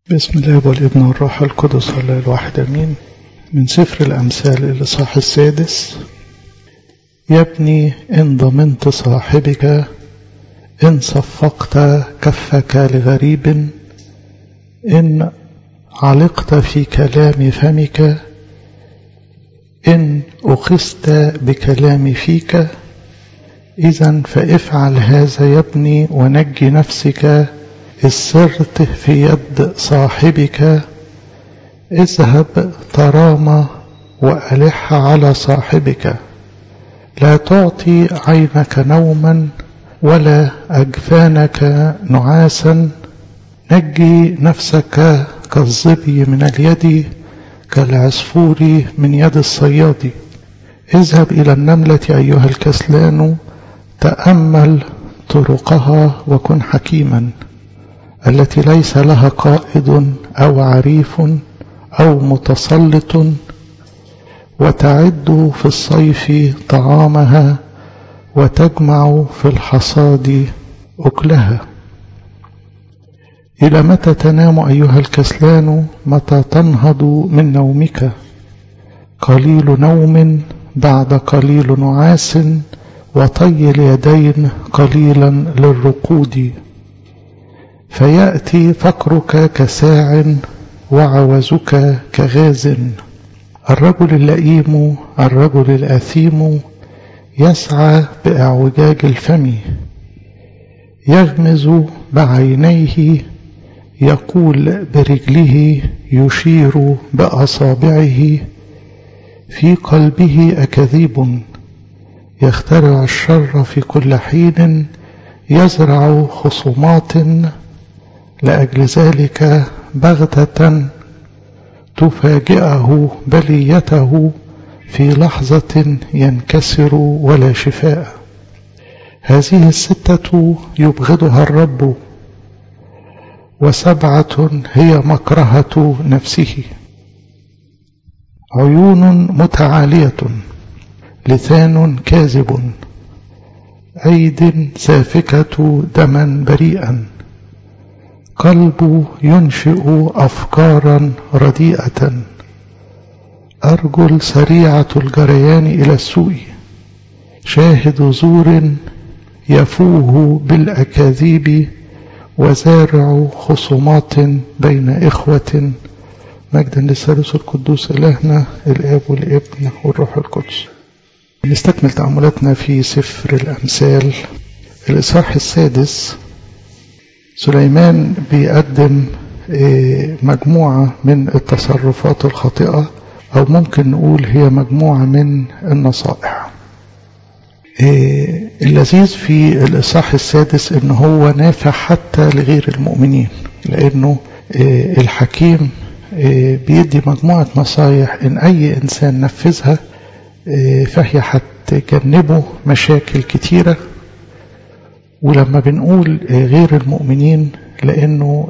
بسم الله والابن والروح القدس الله الواحد امين من سفر الامثال الاصحاح السادس يا ابني ان ضمنت صاحبك ان صفقت كفك لغريب ان علقت في كلام فمك ان اخذت بكلام فيك اذا فافعل هذا يا ابني ونجي نفسك إذ سرت في يد صاحبك اذهب ترامى وألح على صاحبك لا تعطي عينك نوما ولا أجفانك نعاسا نجي نفسك كالظبي من اليد كالعصفور من يد الصياد اذهب إلى النملة أيها الكسلان تأمل طرقها وكن حكيما التي ليس لها قائد أو عريف أو متسلط وتعد في الصيف طعامها وتجمع في الحصاد أكلها إلى متى تنام أيها الكسلان متى تنهض من نومك قليل نوم بعد قليل نعاس وطي اليدين قليلا للرقود فيأتي فقرك كساع وعوزك كغاز الرجل اللئيم الرجل الأثيم يسعى بإعوجاج الفم يغمز بعينيه يقول برجله يشير بأصابعه في قلبه أكاذيب يخترع الشر في كل حين يزرع خصومات لأجل ذلك بغتة تفاجئه بليته في لحظة ينكسر ولا شفاء هذه الستة يبغضها الرب وسبعة هي مكرهة نفسه عيون متعالية لسان كاذب أيد سافكة دما بريئا قلب ينشئ أفكارا رديئة أرجل سريعة الجريان إلى السوء شاهد زور يفوه بالأكاذيب وزارع خصومات بين إخوة مجدا للثالوث القدوس إلهنا الآب والابن والروح القدس نستكمل تأملاتنا في سفر الأمثال الإصحاح السادس سليمان بيقدم مجموعة من التصرفات الخاطئة أو ممكن نقول هي مجموعة من النصائح اللذيذ في الإصحاح السادس إن هو نافع حتى لغير المؤمنين لأنه الحكيم بيدي مجموعة نصايح إن أي إنسان نفذها فهي هتجنبه مشاكل كتيرة ولما بنقول غير المؤمنين لأنه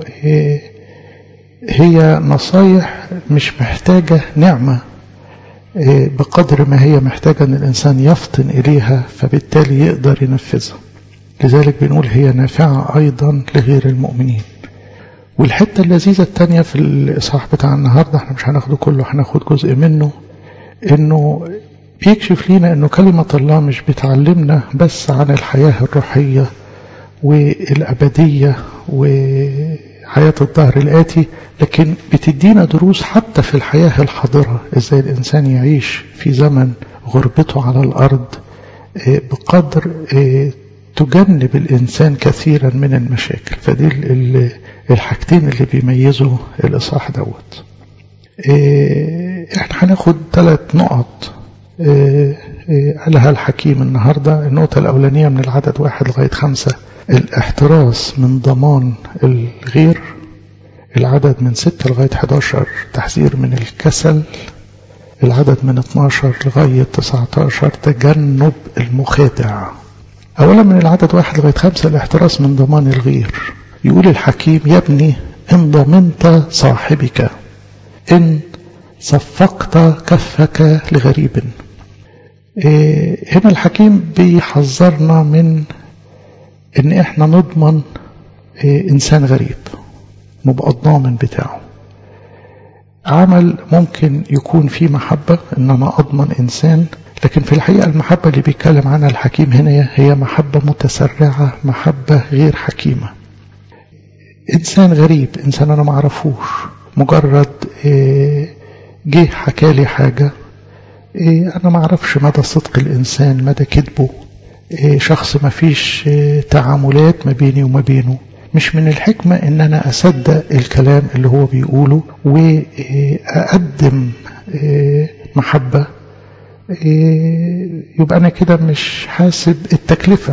هي نصايح مش محتاجة نعمة بقدر ما هي محتاجة أن الإنسان يفطن إليها فبالتالي يقدر ينفذها لذلك بنقول هي نافعة أيضا لغير المؤمنين والحتة اللذيذة التانية في الإصحاح بتاع النهاردة احنا مش هناخده كله هناخد جزء منه انه بيكشف لينا انه كلمة الله مش بتعلمنا بس عن الحياة الروحية والأبدية وحياة الظهر الآتي لكن بتدينا دروس حتى في الحياة الحاضرة ازاي الإنسان يعيش في زمن غربته على الأرض بقدر تجنب الإنسان كثيرا من المشاكل فدي الحاجتين اللي بيميزوا الإصحاح دوت احنا هناخد ثلاث نقط قالها الحكيم النهاردة النقطة الأولانية من العدد واحد لغاية خمسة الاحتراس من ضمان الغير العدد من ستة لغاية 11 تحذير من الكسل العدد من 12 لغاية 19 تجنب المخادع أولا من العدد واحد لغاية خمسة الاحتراس من ضمان الغير يقول الحكيم يا ابني إن ضمنت صاحبك إن صفقت كفك لغريب هنا الحكيم بيحذرنا من ان احنا نضمن انسان غريب مبقى الضامن بتاعه عمل ممكن يكون فيه محبة ان انا اضمن انسان لكن في الحقيقة المحبة اللي بيتكلم عنها الحكيم هنا هي محبة متسرعة محبة غير حكيمة انسان غريب انسان انا معرفوش مجرد جه حكالي حاجة انا معرفش مدى صدق الانسان مدى كذبه شخص ما فيش تعاملات ما بيني وما بينه مش من الحكمة ان انا اصدق الكلام اللي هو بيقوله واقدم محبة يبقى انا كده مش حاسب التكلفة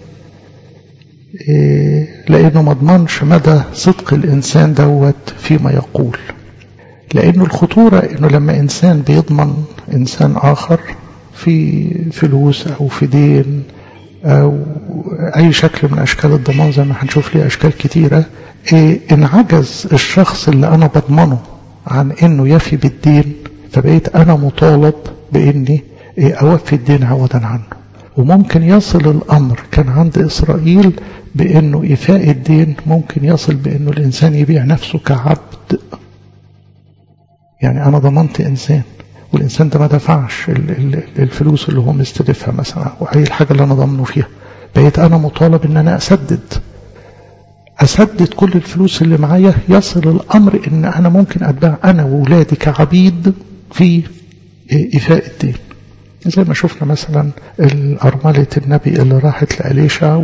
لانه ما اضمنش مدى صدق الانسان دوت فيما يقول لانه الخطورة انه لما انسان بيضمن انسان اخر في فلوس او في دين أو أي شكل من أشكال الضمان زي ما هنشوف ليه أشكال كتيرة إيه إن عجز الشخص اللي أنا بضمنه عن إنه يفي بالدين فبقيت أنا مطالب بإني إيه أوفي الدين عوضا عنه وممكن يصل الأمر كان عند إسرائيل بإنه إيفاء الدين ممكن يصل بإنه الإنسان يبيع نفسه كعبد يعني أنا ضمنت إنسان والإنسان ده ما دفعش الفلوس اللي هو مستلفها مثلا أو أي الحاجة اللي أنا ضامنه فيها بقيت أنا مطالب إن أنا أسدد أسدد كل الفلوس اللي معايا يصل الأمر إن أنا ممكن أتباع أنا وولادي كعبيد في إيفاء الدين زي ما شفنا مثلا الأرملة النبي اللي راحت لأليشا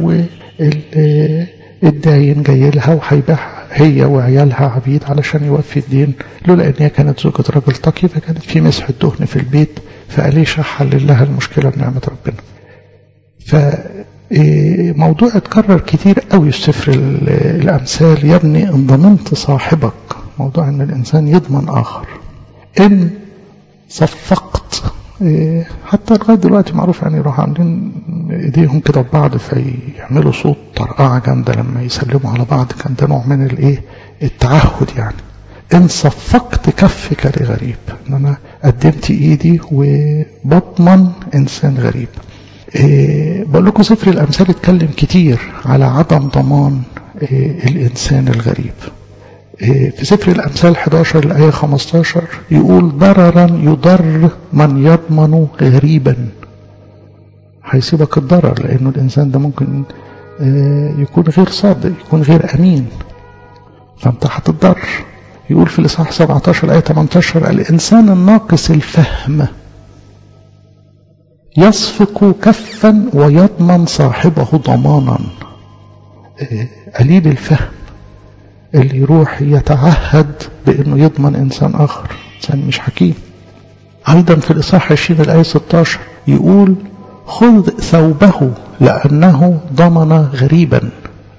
والداين جاي لها وهيبيعها هي وعيالها عبيد علشان يوفي الدين لولا ان هي كانت زوجة رجل تقي فكانت في مسح دهن في البيت فأليشا حلل لها المشكلة بنعمة ربنا فموضوع اتكرر كتير قوي في سفر الأمثال يا ابني ان ضمنت صاحبك موضوع ان الإنسان يضمن آخر إن صفقت حتى لغاية دلوقتي معروف يعني يروحوا عاملين ايديهم كده ببعض فيعملوا صوت طرقعة جامدة لما يسلموا على بعض كان ده نوع من الايه التعهد يعني ان صفقت كفك لغريب ان انا قدمت ايدي وبضمن انسان غريب إيه بقول لكم سفر الامثال اتكلم كتير على عدم ضمان إيه الانسان الغريب في سفر الأمثال 11 الآية 15 يقول ضررا يضر من يضمن غريبا هيسيبك الضرر لأنه الإنسان ده ممكن يكون غير صادق يكون غير أمين فأنت هتضر يقول في الإصحاح 17 الآية 18 الإنسان الناقص الفهم يصفق كفا ويضمن صاحبه ضمانا قليل الفهم اللي يروح يتعهد بأنه يضمن إنسان آخر إنسان مش حكيم أيضا في الإصحاح 20 الآية 16 يقول خذ ثوبه لأنه ضمن غريبا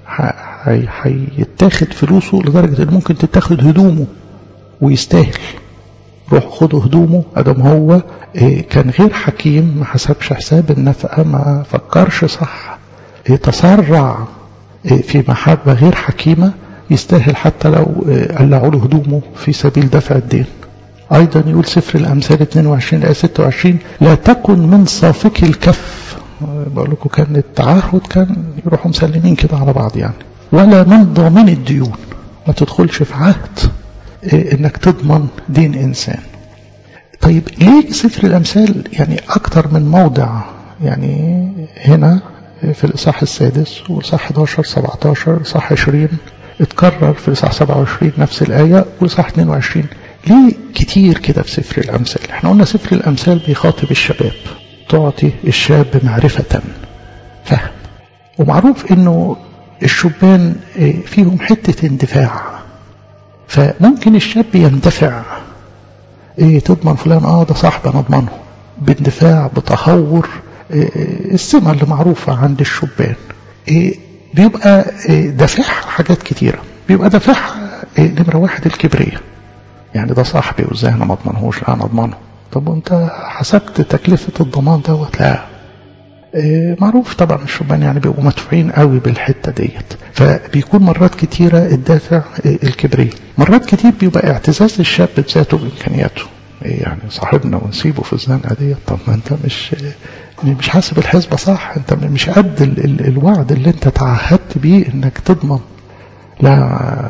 هيتاخد فلوسه لدرجة أن ممكن تتاخد هدومه ويستاهل روح خدوا هدومه أدم هو كان غير حكيم ما حسبش حساب النفقة ما فكرش صح تسرع في محبة غير حكيمة يستاهل حتى لو قلعوا له هدومه في سبيل دفع الدين أيضا يقول سفر الأمثال 22 آية 26 لا تكن من صافك الكف بقول لكم كان التعهد كان يروحوا مسلمين كده على بعض يعني ولا من ضامن الديون ما تدخلش في عهد انك تضمن دين انسان طيب ليه سفر الامثال يعني اكتر من موضع يعني هنا في الاصحاح السادس والاصحاح 11 17 اصحاح 20 اتكرر في الاصحاح 27 نفس الايه والاصحاح 22 ليه كتير كده في سفر الامثال احنا قلنا سفر الامثال بيخاطب الشباب تعطي الشاب معرفه فهم ومعروف انه الشبان فيهم حته اندفاع فممكن الشاب يندفع ايه تضمن فلان اه ده صاحبي انا اضمنه باندفاع بتهور إيه السمة اللي معروفة عند الشبان إيه بيبقى إيه دافعها حاجات كتيرة بيبقى دافعها إيه نمرة واحد الكبرية يعني ده صاحبي وازاي انا ما اضمنهوش لا انا اضمنه طب وانت حسبت تكلفة الضمان دوت لا إيه معروف طبعا الشبان يعني بيبقوا مدفوعين قوي بالحته ديت فبيكون مرات كتيره الدافع الكبرية مرات كتير بيبقى اعتزاز الشاب بذاته بامكانياته إيه يعني صاحبنا ونسيبه في الزنقه ديت طب ما انت مش مش حاسب الحسبه صح انت مش قد ال ال الوعد اللي انت تعهدت بيه انك تضمن لا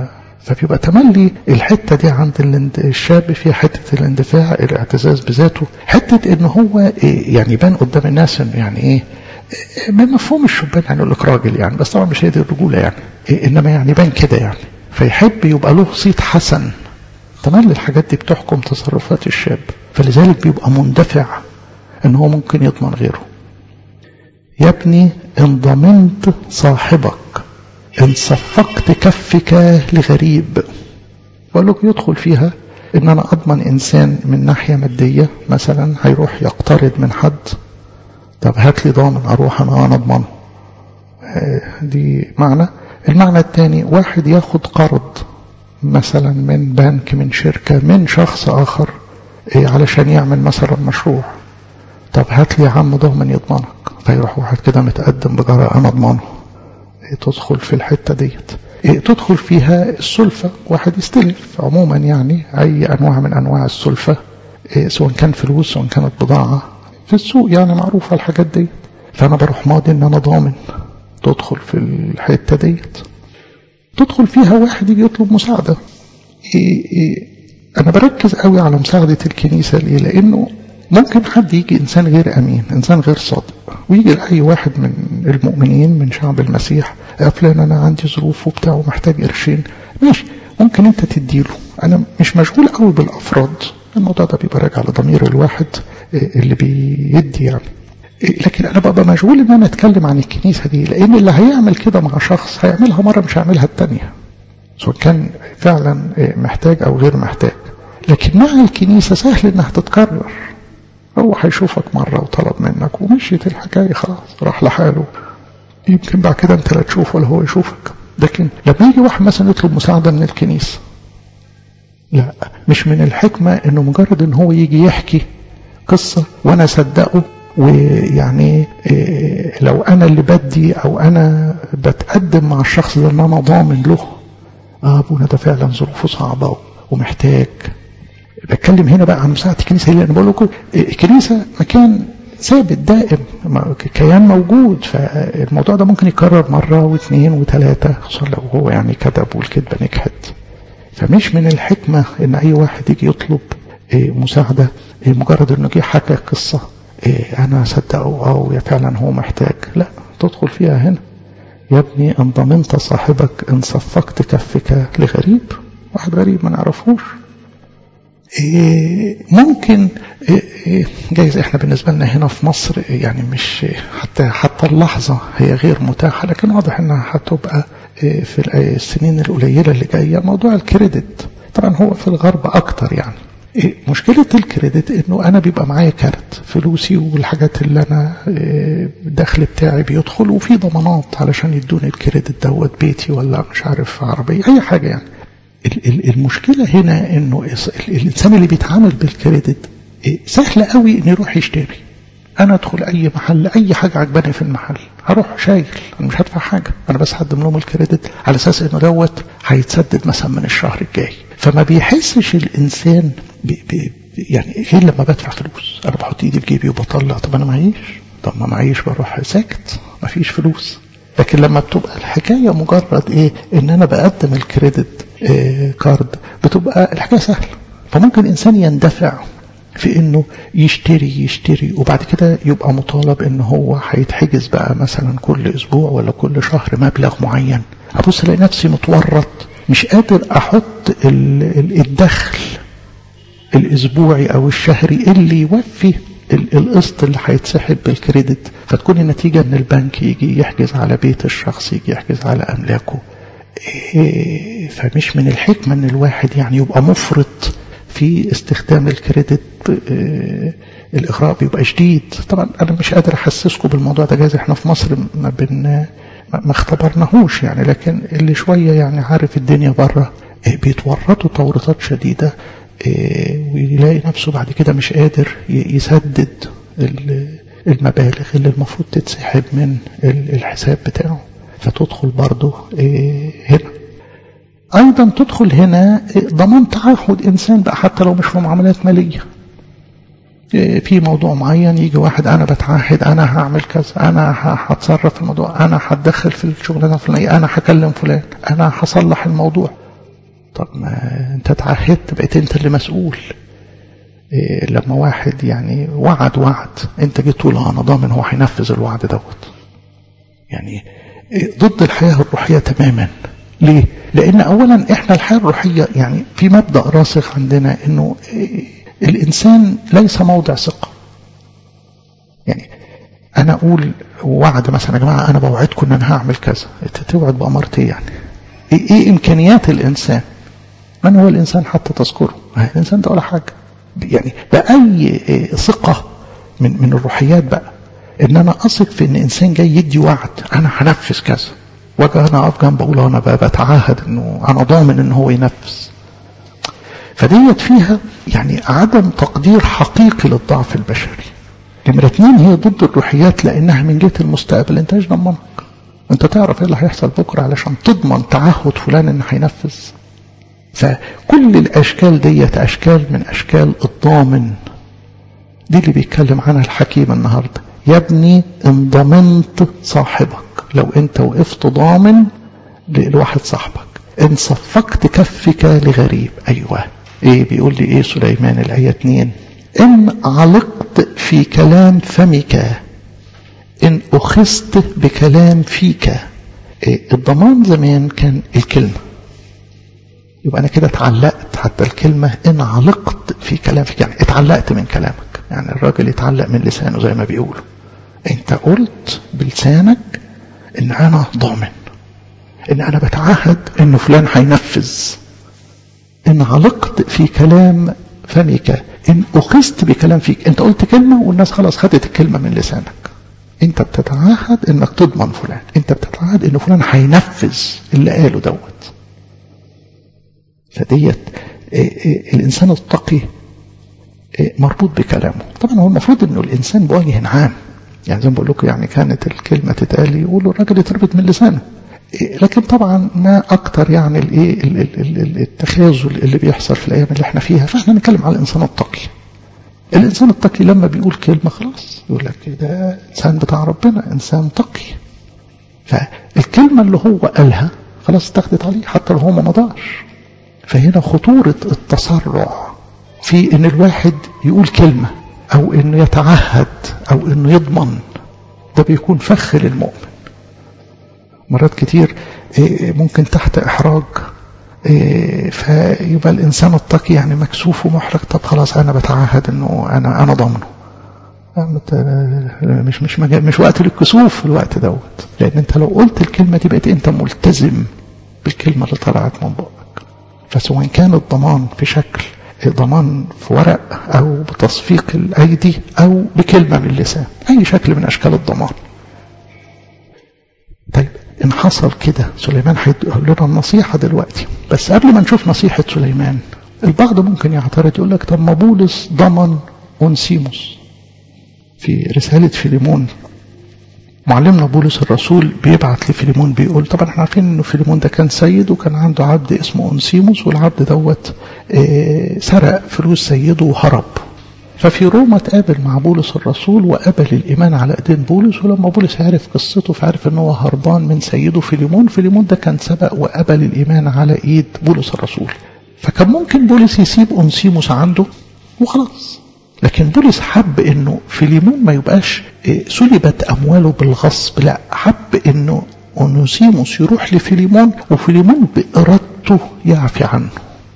فبيبقى تملي الحتة دي عند الشاب في حتة الاندفاع الاعتزاز بذاته حتة ان هو يعني يبان قدام الناس انه يعني ايه من مفهوم الشبان يعني يقول لك راجل يعني بس طبعا مش هي دي الرجولة يعني انما يعني يبان كده يعني فيحب يبقى له صيت حسن تملي الحاجات دي بتحكم تصرفات الشاب فلذلك بيبقى مندفع ان هو ممكن يضمن غيره يا ابني ان ضمنت صاحبك ان صفقت كفك لغريب بقول لك يدخل فيها ان انا اضمن انسان من ناحية مادية مثلا هيروح يقترض من حد طب هات لي ضامن اروح انا وانا اضمنه دي معنى المعنى الثاني واحد ياخد قرض مثلا من بنك من شركة من شخص اخر علشان يعمل مثلا مشروع طب هات لي يا عم ضامن يضمنك فيروح واحد كده متقدم بجراءة انا اضمنه تدخل في الحتة ديت تدخل فيها السلفة واحد يستلف عموما يعني أي أنواع من أنواع السلفة سواء كان فلوس سواء كانت بضاعة في السوق يعني معروفة الحاجات دي فأنا بروح ماضي إن أنا ضامن تدخل في الحتة ديت تدخل فيها واحد يجي يطلب مساعدة أنا بركز قوي على مساعدة الكنيسة ليه لأنه ممكن حد يجي إنسان غير أمين إنسان غير صادق ويجي لأي واحد من المؤمنين من شعب المسيح فلان أنا عندي ظروف وبتاع ومحتاج قرشين ماشي ممكن أنت تديله أنا مش مشغول قوي بالأفراد الموضوع ده بيبقى راجع لضمير الواحد اللي بيدي يعني لكن أنا ببقى مشغول إن أنا أتكلم عن الكنيسة دي لأن اللي هيعمل كده مع شخص هيعملها مرة مش هيعملها التانية سواء كان فعلا محتاج أو غير محتاج لكن مع الكنيسة سهل إنها تتكرر هو هيشوفك مرة وطلب منك ومشيت الحكاية خلاص راح لحاله يمكن بعد كده انت لا تشوفه ولا هو يشوفك لكن لما يجي واحد مثلا يطلب مساعدة من الكنيسة لا مش من الحكمة انه مجرد ان هو يجي يحكي قصة وانا اصدقه ويعني إيه لو انا اللي بدي او انا بتقدم مع الشخص ده ان انا ضامن له اه ابونا ده فعلا ظروفه صعبة ومحتاج بتكلم هنا بقى عن مساعدة الكنيسة اللي أنا بقول لكم الكنيسة مكان ثابت دائم كيان موجود فالموضوع ده ممكن يكرر مرة واثنين وثلاثة خصوصا لو هو يعني كذب والكذبة نجحت فمش من الحكمة ان اي واحد يجي يطلب مساعدة مجرد انه جه حكى قصة انا صدقه او فعلا هو محتاج لا تدخل فيها هنا يا ابني ان ضمنت صاحبك ان صفقت كفك لغريب واحد غريب ما نعرفوش ممكن جايز احنا بالنسبة لنا هنا في مصر يعني مش حتى حتى اللحظة هي غير متاحة لكن واضح انها هتبقى في السنين القليلة اللي جاية موضوع الكريدت طبعا هو في الغرب اكتر يعني مشكلة الكريدت انه انا بيبقى معايا كارت فلوسي والحاجات اللي انا الدخل بتاعي بيدخل وفي ضمانات علشان يدوني الكريدت دوت بيتي ولا مش عارف عربية اي حاجة يعني المشكلة هنا انه الانسان اللي بيتعامل بالكريدت سهل قوي انه يروح يشتري انا ادخل اي محل اي حاجة عجباني في المحل هروح شايل انا مش هدفع حاجة انا بس هقدم لهم الكريدت على اساس انه دوت هيتسدد مثلا من الشهر الجاي فما بيحسش الانسان بي بي يعني غير لما بدفع فلوس انا بحط ايدي في جيبي وبطلع طب انا معيش طب ما معيش بروح ساكت ما فيش فلوس لكن لما بتبقى الحكاية مجرد ايه ان انا بقدم الكريدت إيه كارد بتبقى الحكاية سهلة فممكن انسان يندفع في انه يشتري يشتري وبعد كده يبقى مطالب ان هو هيتحجز بقى مثلا كل اسبوع ولا كل شهر مبلغ معين ابص الاقي نفسي متورط مش قادر احط الدخل الاسبوعي او الشهري اللي يوفي القسط اللي هيتسحب بالكريدت فتكون النتيجة ان البنك يجي يحجز على بيت الشخص يجي يحجز على املاكه إيه فمش من الحكمة ان الواحد يعني يبقى مفرط في استخدام الكريدت إيه الاغراء بيبقى شديد طبعا انا مش قادر احسسكم بالموضوع ده جايز احنا في مصر ما بن ما اختبرناهوش يعني لكن اللي شوية يعني عارف الدنيا بره إيه بيتورطوا تورطات شديدة ويلاقي نفسه بعد كده مش قادر يسدد المبالغ اللي المفروض تتسحب من الحساب بتاعه فتدخل برضه هنا ايضا تدخل هنا ضمان تعهد انسان بقى حتى لو مش في معاملات ماليه في موضوع معين يجي واحد انا بتعهد انا هعمل كذا انا هتصرف في الموضوع انا هتدخل في الشغلانه الفلانيه انا هكلم فلان انا هصلح الموضوع طب ما انت تعهدت بقيت انت اللي مسؤول إيه لما واحد يعني وعد وعد انت جيت تقول انا ضامن هو هينفذ الوعد دوت يعني إيه ضد الحياه الروحيه تماما ليه؟ لان اولا احنا الحياه الروحيه يعني في مبدا راسخ عندنا انه إيه الانسان ليس موضع ثقه يعني انا اقول وعد مثلا يا جماعه انا بوعدكم ان انا هعمل كذا توعد بامارتي يعني ايه, إيه امكانيات الانسان من هو الانسان حتى تذكره الانسان ده ولا حاجه يعني باي ثقه من من الروحيات بقى ان انا اثق في ان انسان جاي يدي وعد انا هنفذ كذا واجي انا اقف جنبه اقول انا بتعهد انه انا ضامن ان هو ينفذ فديت فيها يعني عدم تقدير حقيقي للضعف البشري نمرة اتنين هي ضد الروحيات لانها من جهة المستقبل انت ايش ضمنك انت تعرف ايه اللي هيحصل بكرة علشان تضمن تعهد فلان انه هينفذ فكل الاشكال ديت اشكال من اشكال الضامن دي اللي بيتكلم عنها الحكيم النهارده يا ابني ان ضمنت صاحبك لو انت وقفت ضامن لواحد صاحبك ان صفقت كفك لغريب ايوه ايه بيقول لي ايه سليمان الايه 2 ان علقت في كلام فمك ان اخذت بكلام فيك إيه الضمان زمان كان الكلمه يبقى انا كده اتعلقت حتى الكلمه ان علقت في كلامك يعني اتعلقت من كلامك يعني الراجل يتعلق من لسانه زي ما بيقولوا انت قلت بلسانك ان انا ضامن ان انا بتعهد انه فلان هينفذ ان علقت في كلام فمك ان اخذت بكلام فيك انت قلت كلمه والناس خلاص خدت الكلمه من لسانك انت بتتعهد انك تضمن فلان انت بتتعهد ان فلان هينفذ اللي قاله دوت فديت الانسان التقي مربوط بكلامه طبعا هو المفروض انه الانسان بوجه عام يعني زي ما بقول لكم يعني كانت الكلمه تتقال يقولوا الراجل يتربط من لسانه لكن طبعا ما اكتر يعني الايه التخاذل اللي بيحصل في الايام اللي احنا فيها فاحنا نتكلم على الانسان التقي الانسان التقي لما بيقول كلمه خلاص يقول لك ده انسان بتاع ربنا انسان تقي فالكلمه اللي هو قالها خلاص اتخذت عليه حتى لو هو ما مضاش فهنا خطوره التسرع في ان الواحد يقول كلمه او انه يتعهد او انه يضمن ده بيكون فخ للمؤمن مرات كتير ممكن تحت احراج فيبقى الانسان التقي يعني مكسوف ومحرج طب خلاص انا بتعهد انه انا انا ضامنه مش مش مش وقت للكسوف في الوقت دوت لان انت لو قلت الكلمه دي بقيت انت ملتزم بالكلمه اللي طلعت من بقك فسواء كان الضمان في شكل ضمان في ورق او بتصفيق الايدي او بكلمه من اللسان اي شكل من اشكال الضمان طيب ان حصل كده سليمان هيقول لنا النصيحه دلوقتي بس قبل ما نشوف نصيحه سليمان البعض ممكن يعترض يقول لك طب ما بولس ضمن اونسيموس في رساله فيليمون معلمنا بولس الرسول بيبعت لفيليمون بيقول طبعا احنا عارفين انه فيليمون ده كان سيد وكان عنده عبد اسمه اونسيموس والعبد دوت اه سرق فلوس سيده وهرب ففي روما تقابل مع بولس الرسول وقبل الايمان على ايدين بولس ولما بولس عرف قصته فعرف ان هو هربان من سيده فيليمون فيليمون ده كان سبق وقبل الايمان على ايد بولس الرسول فكان ممكن بولس يسيب اونسيموس عنده وخلاص لكن بولس حب انه فيليمون ما يبقاش سلبت امواله بالغصب لا حب انه اونوسيموس يروح لفيليمون وفيليمون بارادته يعفي عنه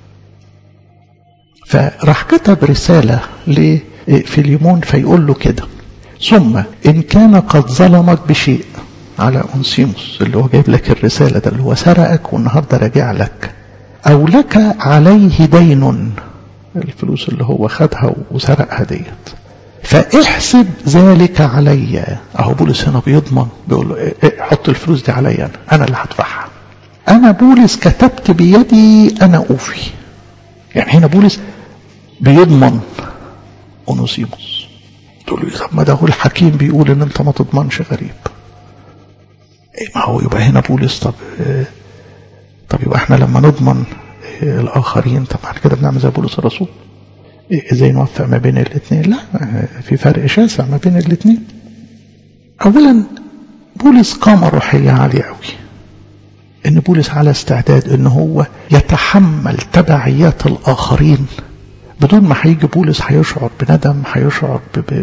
فراح كتب رسالة لفيليمون فيقول له كده ثم إن كان قد ظلمك بشيء على أنسيموس اللي هو جايب لك الرسالة ده اللي هو سرقك والنهاردة راجع لك أو لك عليه دين الفلوس اللي هو خدها وسرقها ديت فاحسب ذلك علي اهو بولس هنا بيضمن بيقول له إيه حط الفلوس دي عليا انا انا اللي هدفعها انا بولس كتبت بيدي انا اوفي يعني هنا بولس بيضمن اونوسيموس تقول لي طب ما ده هو الحكيم بيقول ان انت ما تضمنش غريب إيه ما هو يبقى هنا بولس طب إيه طب يبقى احنا لما نضمن إيه الاخرين طب احنا كده بنعمل زي بولس الرسول ازاي نوفق ما بين الاثنين لا في فرق شاسع ما بين الاثنين اولا بولس قامة روحية عالية قوي ان بولس على استعداد ان هو يتحمل تبعيات الاخرين بدون ما هيجي بولس هيشعر بندم هيشعر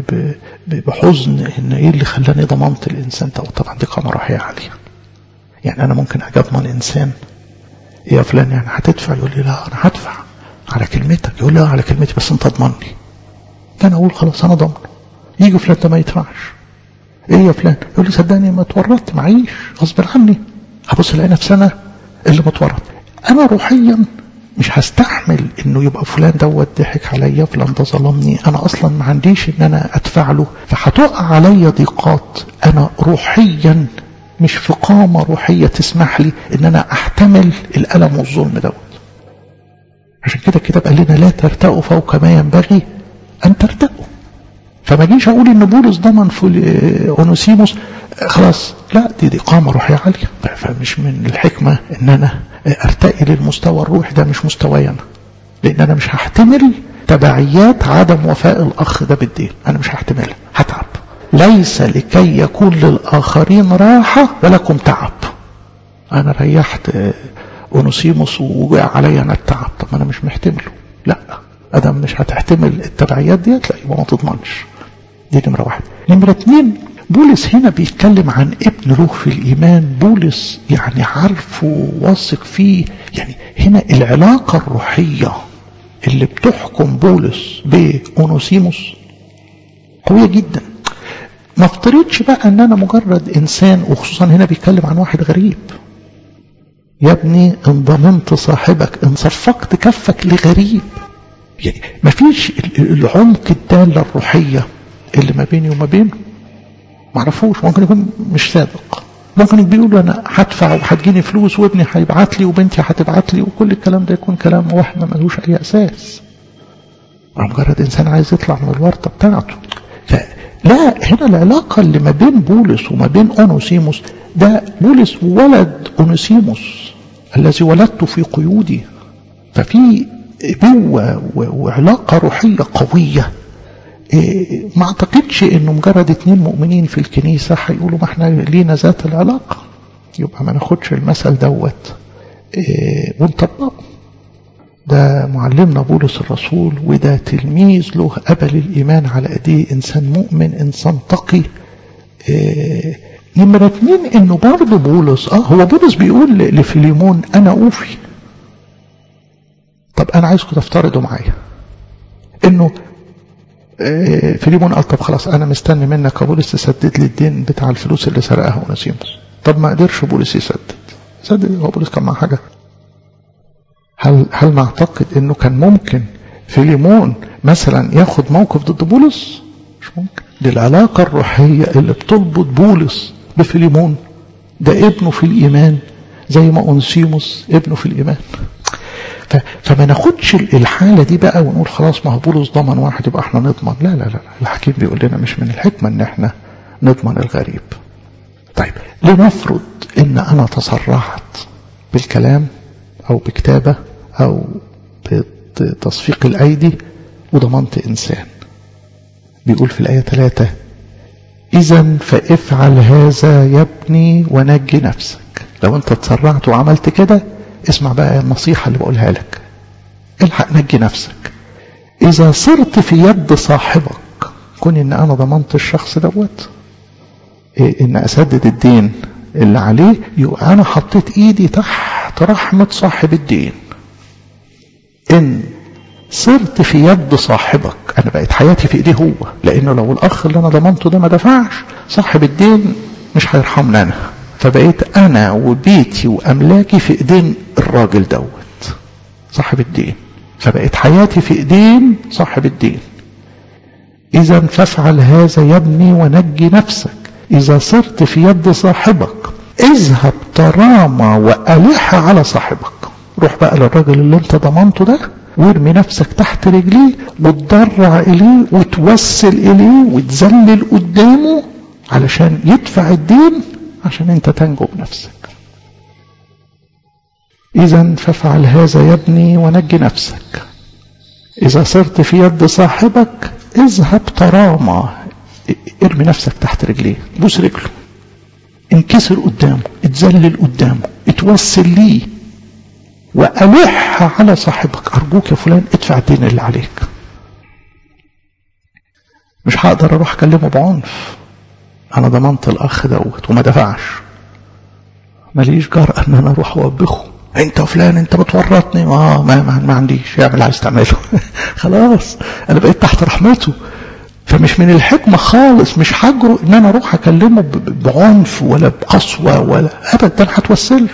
بحزن ان ايه اللي خلاني ضمنت الانسان ده طبعا دي قامه روحيه عاليه يعني انا ممكن اجي اضمن انسان يا فلان يعني هتدفع يقول لي لا انا هدفع على كلمتك يقول لي لا على كلمتي بس انت اضمني فانا اقول خلاص انا ضامن يجي فلان ده ما يدفعش ايه يا فلان يقول لي صدقني ما اتورطت معيش غصب عني هبص الاقي نفسي انا اللي متورط انا روحيا مش هستحمل انه يبقى فلان دوت ضحك عليا فلان ده ظلمني انا اصلا ما عنديش ان انا ادفع له فهتقع عليا ضيقات انا روحيا مش في قامه روحيه تسمح لي ان انا احتمل الالم والظلم دوت عشان كده الكتاب قال لنا لا ترتقوا فوق ما ينبغي ان ترتقوا فما جيش اقول ان بولس ضمن في اونوسيموس خلاص لا دي دي قامه روحيه عاليه فمش من الحكمه ان انا ارتقي للمستوى الروحي ده مش مستواي انا لان انا مش هحتمل تبعيات عدم وفاء الاخ ده بالدين انا مش هحتملها هتعب ليس لكي يكون للاخرين راحه ولكم تعب انا ريحت اونوسيموس ووقع عليا انا التعب طب انا مش محتمله لا ادم مش هتحتمل التبعيات ديت لا يبقى ما تضمنش دي نمره واحد نمره اتنين بولس هنا بيتكلم عن ابن له في الإيمان بولس يعني عارفه واثق فيه يعني هنا العلاقة الروحية اللي بتحكم بولس بأونوسيموس قوية جدا ما افترضش بقى ان انا مجرد انسان وخصوصا هنا بيتكلم عن واحد غريب يا ابني ان ضمنت صاحبك ان صفقت كفك لغريب يعني ما فيش العمق الدالة الروحية اللي ما بيني وما بينه معرفوش ممكن يكون مش صادق ممكن بيقول له انا هدفع وهتجيني فلوس وابني هيبعت لي وبنتي هتبعت لي وكل الكلام ده يكون كلام وهم ملوش اي اساس مجرد انسان عايز يطلع من الورطه بتاعته لا هنا العلاقه اللي ما بين بولس وما بين اونوسيموس ده بولس ولد اونوسيموس الذي ولدته في قيودي ففي ابوه وعلاقه روحيه قويه إيه ما اعتقدش انه مجرد اتنين مؤمنين في الكنيسة هيقولوا ما احنا لينا ذات العلاقة يبقى ما ناخدش المثل دوت إيه ونطبقه ده معلمنا بولس الرسول وده تلميذ له قبل الإيمان على أيديه إنسان مؤمن إنسان تقي إيه نمرة اتنين إنه برضه بولس آه هو بولس بيقول لفيليمون أنا أوفي طب أنا عايزكم تفترضوا معايا إنه فيليمون قال طب خلاص انا مستني منك يا بولس تسدد لي الدين بتاع الفلوس اللي سرقها اوناسيموس طب ما قدرش بولس يسدد سدد هو بولس كان معاه حاجه هل هل نعتقد انه كان ممكن فيليمون مثلا ياخد موقف ضد بولس مش ممكن دي العلاقه الروحيه اللي بتربط بولس بفيليمون ده ابنه في الايمان زي ما اونسيموس ابنه في الايمان فما ناخدش الحالة دي بقى ونقول خلاص ما هو بولس ضمن واحد يبقى احنا نضمن لا لا لا الحكيم بيقول لنا مش من الحكمة ان احنا نضمن الغريب طيب لنفرض ان انا تسرعت بالكلام او بكتابة او بتصفيق الايدي وضمنت انسان بيقول في الاية ثلاثة اذا فافعل هذا يا ابني ونجي نفسك لو انت تسرعت وعملت كده اسمع بقى النصيحة اللي بقولها لك الحق نجي نفسك إذا صرت في يد صاحبك كون إن أنا ضمنت الشخص دوت إيه إن أسدد الدين اللي عليه يبقى أنا حطيت إيدي تحت رحمة صاحب الدين إن صرت في يد صاحبك أنا بقيت حياتي في إيديه هو لأنه لو الأخ اللي أنا ضمنته ده ما دفعش صاحب الدين مش هيرحمني أنا فبقيت انا وبيتي واملاكي في ايدين الراجل دوت صاحب الدين فبقيت حياتي في ايدين صاحب الدين اذا فافعل هذا يا ابني ونجي نفسك اذا صرت في يد صاحبك اذهب ترامى والح على صاحبك روح بقى للراجل اللي انت ضمنته ده وارمي نفسك تحت رجليه وتضرع اليه وتوسل اليه وتذلل قدامه علشان يدفع الدين عشان انت تنجو بنفسك اذا فافعل هذا يا ابني ونجي نفسك اذا صرت في يد صاحبك اذهب ترامى ارمي نفسك تحت رجليه بوس رجله انكسر قدامه اتذلل قدامه اتوسل ليه وألح على صاحبك أرجوك يا فلان ادفع الدين اللي عليك مش هقدر أروح أكلمه بعنف أنا ضمنت الأخ دوت وما دفعش ماليش جرأة إن أنا أروح أوبخه أنت فلان أنت بتورطني آه ما, ما, ما عنديش اعمل عايز تعمله خلاص أنا بقيت تحت رحمته فمش من الحكمة خالص مش هجرؤ إن أنا أروح أكلمه بعنف ولا بقسوة ولا أبدا هتوسله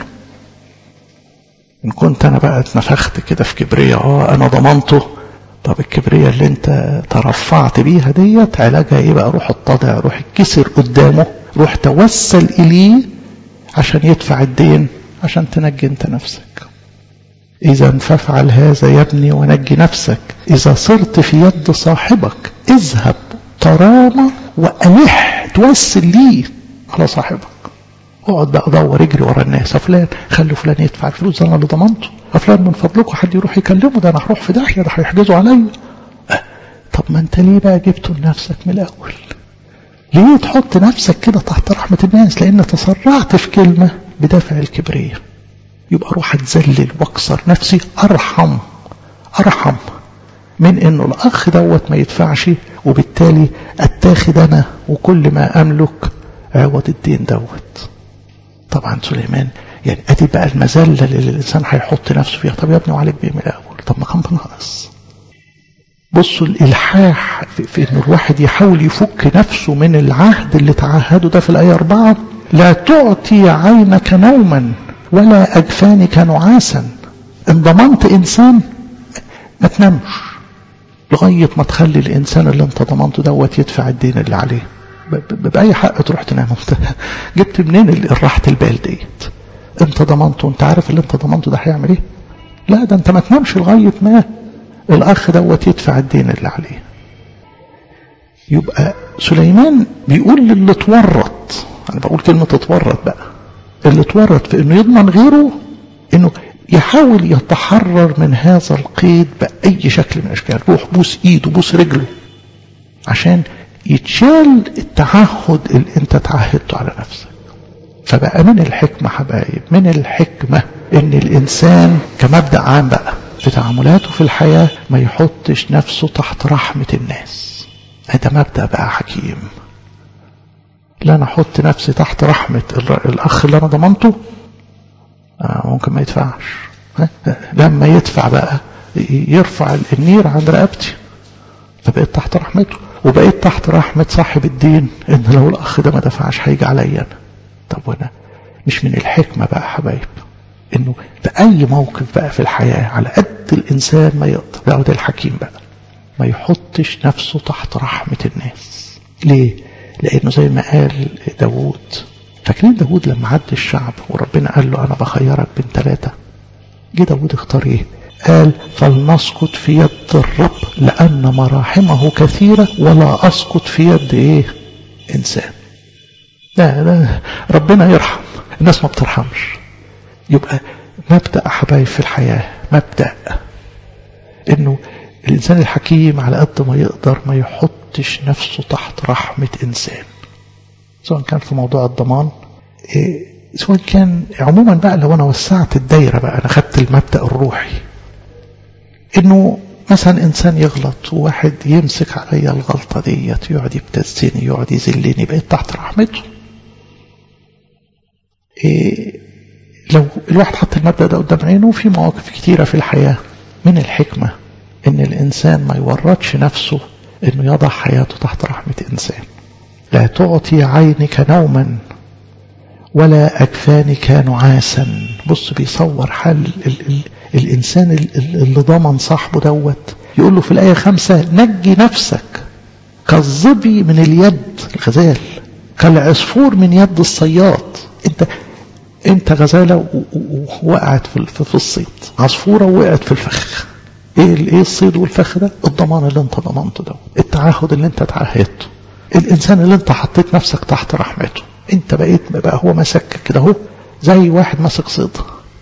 إن كنت أنا بقى اتنفخت كده في كبرية آه أنا ضمنته طب الكبرية اللي أنت ترفعت بيها ديت علاجها إيه بقى روح اتضع روح اتكسر قدامه روح توسل إليه عشان يدفع الدين عشان تنجي أنت نفسك إذا فافعل هذا يا ابني ونجي نفسك إذا صرت في يد صاحبك اذهب ترامى وألح توسل ليه على صاحبك اقعد بقى دور اجري ورا الناس فلان خلوا فلان يدفع الفلوس انا اللي ضمنته فلان من فضلكم حد يروح يكلمه ده انا هروح في داهيه ده هيحجزوا عليا أه طب ما انت ليه بقى جبته لنفسك من الاول ليه تحط نفسك كده تحت رحمه الناس لان تسرعت في كلمه بدافع الكبريه يبقى اروح اتذلل واكسر نفسي ارحم ارحم من انه الاخ دوت ما يدفعش وبالتالي اتاخد انا وكل ما املك عوض الدين دوت طبعا سليمان يعني ادي بقى المذله اللي الانسان هيحط نفسه فيها طب يا ابني وعليك بايه من الاول طب ما كان بنقص بصوا الالحاح في, في ان الواحد يحاول يفك نفسه من العهد اللي تعهده ده في الايه أربعة لا تعطي عينك نوما ولا اجفانك نعاسا ان ضمنت انسان ما تنامش لغايه ما تخلي الانسان اللي انت ضمنته دوت يدفع الدين اللي عليه بأي حق تروح تنام جبت منين الراحة البال ديت انت ضمنته انت عارف اللي انت ضمنته ده هيعمل ايه لا ده انت ما تنامش لغاية ما الاخ دوت يدفع الدين اللي عليه يبقى سليمان بيقول للي اتورط انا بقول كلمة اتورط بقى اللي اتورط في انه يضمن غيره انه يحاول يتحرر من هذا القيد بأي شكل من الاشكال روح بوس ايده بوس رجله عشان يتشال التعهد اللي انت تعهدته على نفسك فبقى من الحكمة حبايب من الحكمة ان الانسان كمبدأ عام بقى في تعاملاته في الحياة ما يحطش نفسه تحت رحمة الناس هذا مبدأ بقى حكيم لا انا احط نفسي تحت رحمة الاخ اللي انا ضمنته آه ممكن ما يدفعش لما يدفع بقى يرفع النير عند رقبتي فبقيت تحت رحمته وبقيت تحت رحمة صاحب الدين ان لو الاخ ده ما دفعش هيجي عليا انا طب وانا مش من الحكمة بقى حبايب انه في اي موقف بقى في الحياة على قد الانسان ما يقدر ده الحكيم بقى ما يحطش نفسه تحت رحمة الناس ليه لانه زي ما قال داوود فاكرين داوود لما عد الشعب وربنا قال له انا بخيرك بين ثلاثة جه داوود اختار ايه قال فلنسقط في يد الرب لأن مراحمه كثيرة ولا أسقط في يد إيه إنسان لا لا ربنا يرحم الناس ما بترحمش يبقى مبدأ حبايب في الحياة مبدأ إنه الإنسان الحكيم على قد ما يقدر ما يحطش نفسه تحت رحمة إنسان سواء كان في موضوع الضمان إيه سواء كان عموما بقى لو أنا وسعت الدايرة بقى أنا خدت المبدأ الروحي انه مثلا انسان يغلط وواحد يمسك عليا الغلطه ديت يقعد يبتزني يقعد يذلني بقيت تحت رحمته إيه لو الواحد حط المبدا ده قدام عينه في مواقف كتيره في الحياه من الحكمه ان الانسان ما يورطش نفسه انه يضع حياته تحت رحمه انسان لا تعطي عينك نوما ولا أكفانك نعاسا بص بيصور حال ال ال الإنسان اللي ضمن صاحبه دوت يقول له في الآية خمسة نجي نفسك كالظبي من اليد الغزال كالعصفور من يد الصياد انت انت غزالة وقعت في, في الصيد عصفورة وقعت في الفخ ايه ايه الصيد والفخ ده الضمان اللي انت ضمنته ده التعهد اللي انت تعهدته الانسان اللي انت حطيت نفسك تحت رحمته انت بقيت بقى هو مسك كده اهو زي واحد ماسك صيد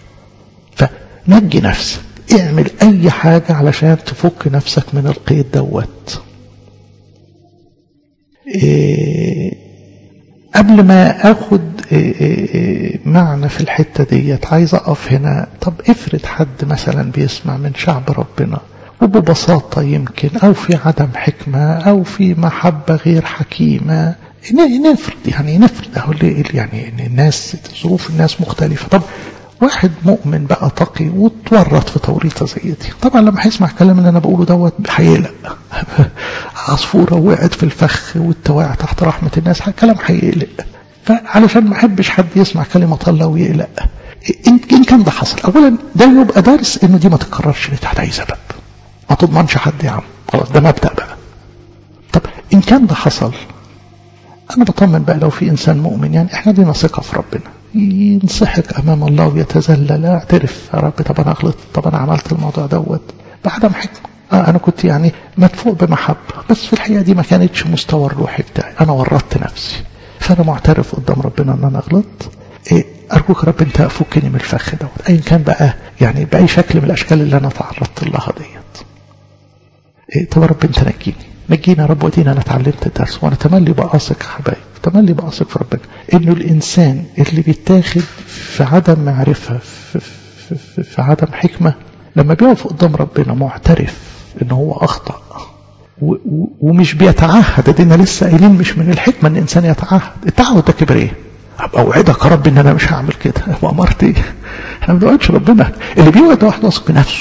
فنجي نفسك اعمل اي حاجة علشان تفك نفسك من القيد دوت إيه قبل ما اخد معنى في الحتة ديت عايز أقف هنا طب افرض حد مثلا بيسمع من شعب ربنا وببساطة يمكن أو في عدم حكمة أو في محبة غير حكيمة نفرض يعني نفرض أهو يعني الناس ظروف الناس مختلفة طب واحد مؤمن بقى تقي واتورط في توريطه زي دي طبعا لما هيسمع الكلام اللي انا بقوله دوت هيقلق عصفوره وقعت في الفخ والتواع تحت رحمه الناس كلام هيقلق فعلشان ما احبش حد يسمع كلمه الله ويقلق ان كان ده حصل اولا ده يبقى درس انه دي ما تتكررش تحت اي سبب ما تضمنش حد يا عم خلاص ده مبدا بقى طب ان كان ده حصل انا بطمن بقى لو في انسان مؤمن يعني احنا لينا ثقه في ربنا ينصحك امام الله ويتذلل اعترف يا رب طب انا غلطت طب انا عملت الموضوع دوت بعدم حكمه آه انا كنت يعني مدفوع بمحبه بس في الحقيقه دي ما كانتش مستوى الروحي بتاعي انا ورطت نفسي فانا معترف قدام ربنا ان انا غلطت إيه ارجوك رب انت فكني من الفخ دوت ايا كان بقى يعني باي شكل من الاشكال اللي انا تعرضت لها ديت إيه طب رب انت نجيني نجينا يا رب ودينا انا اتعلمت الدرس وانا تملي بقاثق يا حبايب تملي بقاثق في ربنا انه الانسان اللي بيتاخد في عدم معرفه في, في, في, في عدم حكمه لما بيقف قدام ربنا معترف ان هو اخطا ومش بيتعهد ادينا لسه قايلين مش من الحكمه ان الانسان يتعهد التعهد ده كبر ايه؟ ابقى اوعدك يا رب ان انا مش هعمل كده وامرت ايه؟ احنا ما بنوعدش ربنا اللي بيوعد واحد واثق بنفسه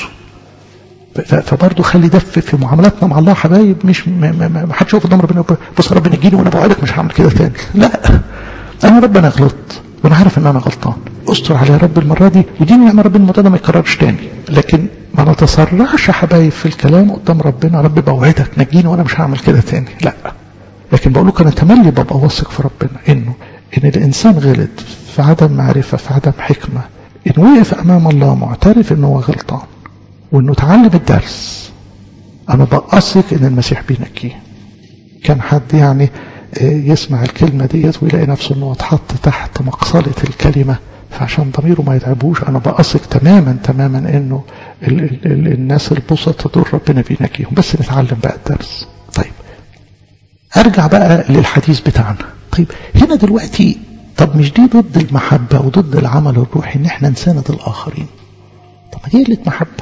فبرضه خلي ده في معاملاتنا مع الله حبايب مش ما حدش يقف قدام ربنا بص ربنا يجيني وانا بوعدك مش هعمل كده تاني لا انا ربنا غلطت وانا عارف ان انا غلطان استر على يا رب المره دي وديني نعمه ربنا الموضوع ده ما يتكررش تاني لكن ما نتسرعش يا حبايب في الكلام قدام ربنا رب بوعدك نجيني وانا مش هعمل كده تاني لا لكن بقول لك انا تملي ببقى واثق في ربنا انه ان الانسان غلط في عدم معرفه في عدم حكمه ان وقف امام الله معترف ان هو غلطان وانه اتعلم الدرس انا بأثق ان المسيح بينجيه كان حد يعني يسمع الكلمة ديت ويلاقي نفسه انه اتحط تحت مقصلة الكلمة فعشان ضميره ما يتعبوش انا بأثق تماما تماما انه ال ال ال الناس البسطة دول ربنا بينجيهم بس نتعلم بقى الدرس طيب ارجع بقى للحديث بتاعنا طيب هنا دلوقتي طب مش دي ضد المحبة وضد العمل الروحي ان احنا نساند الاخرين طب ما دي قلة محبة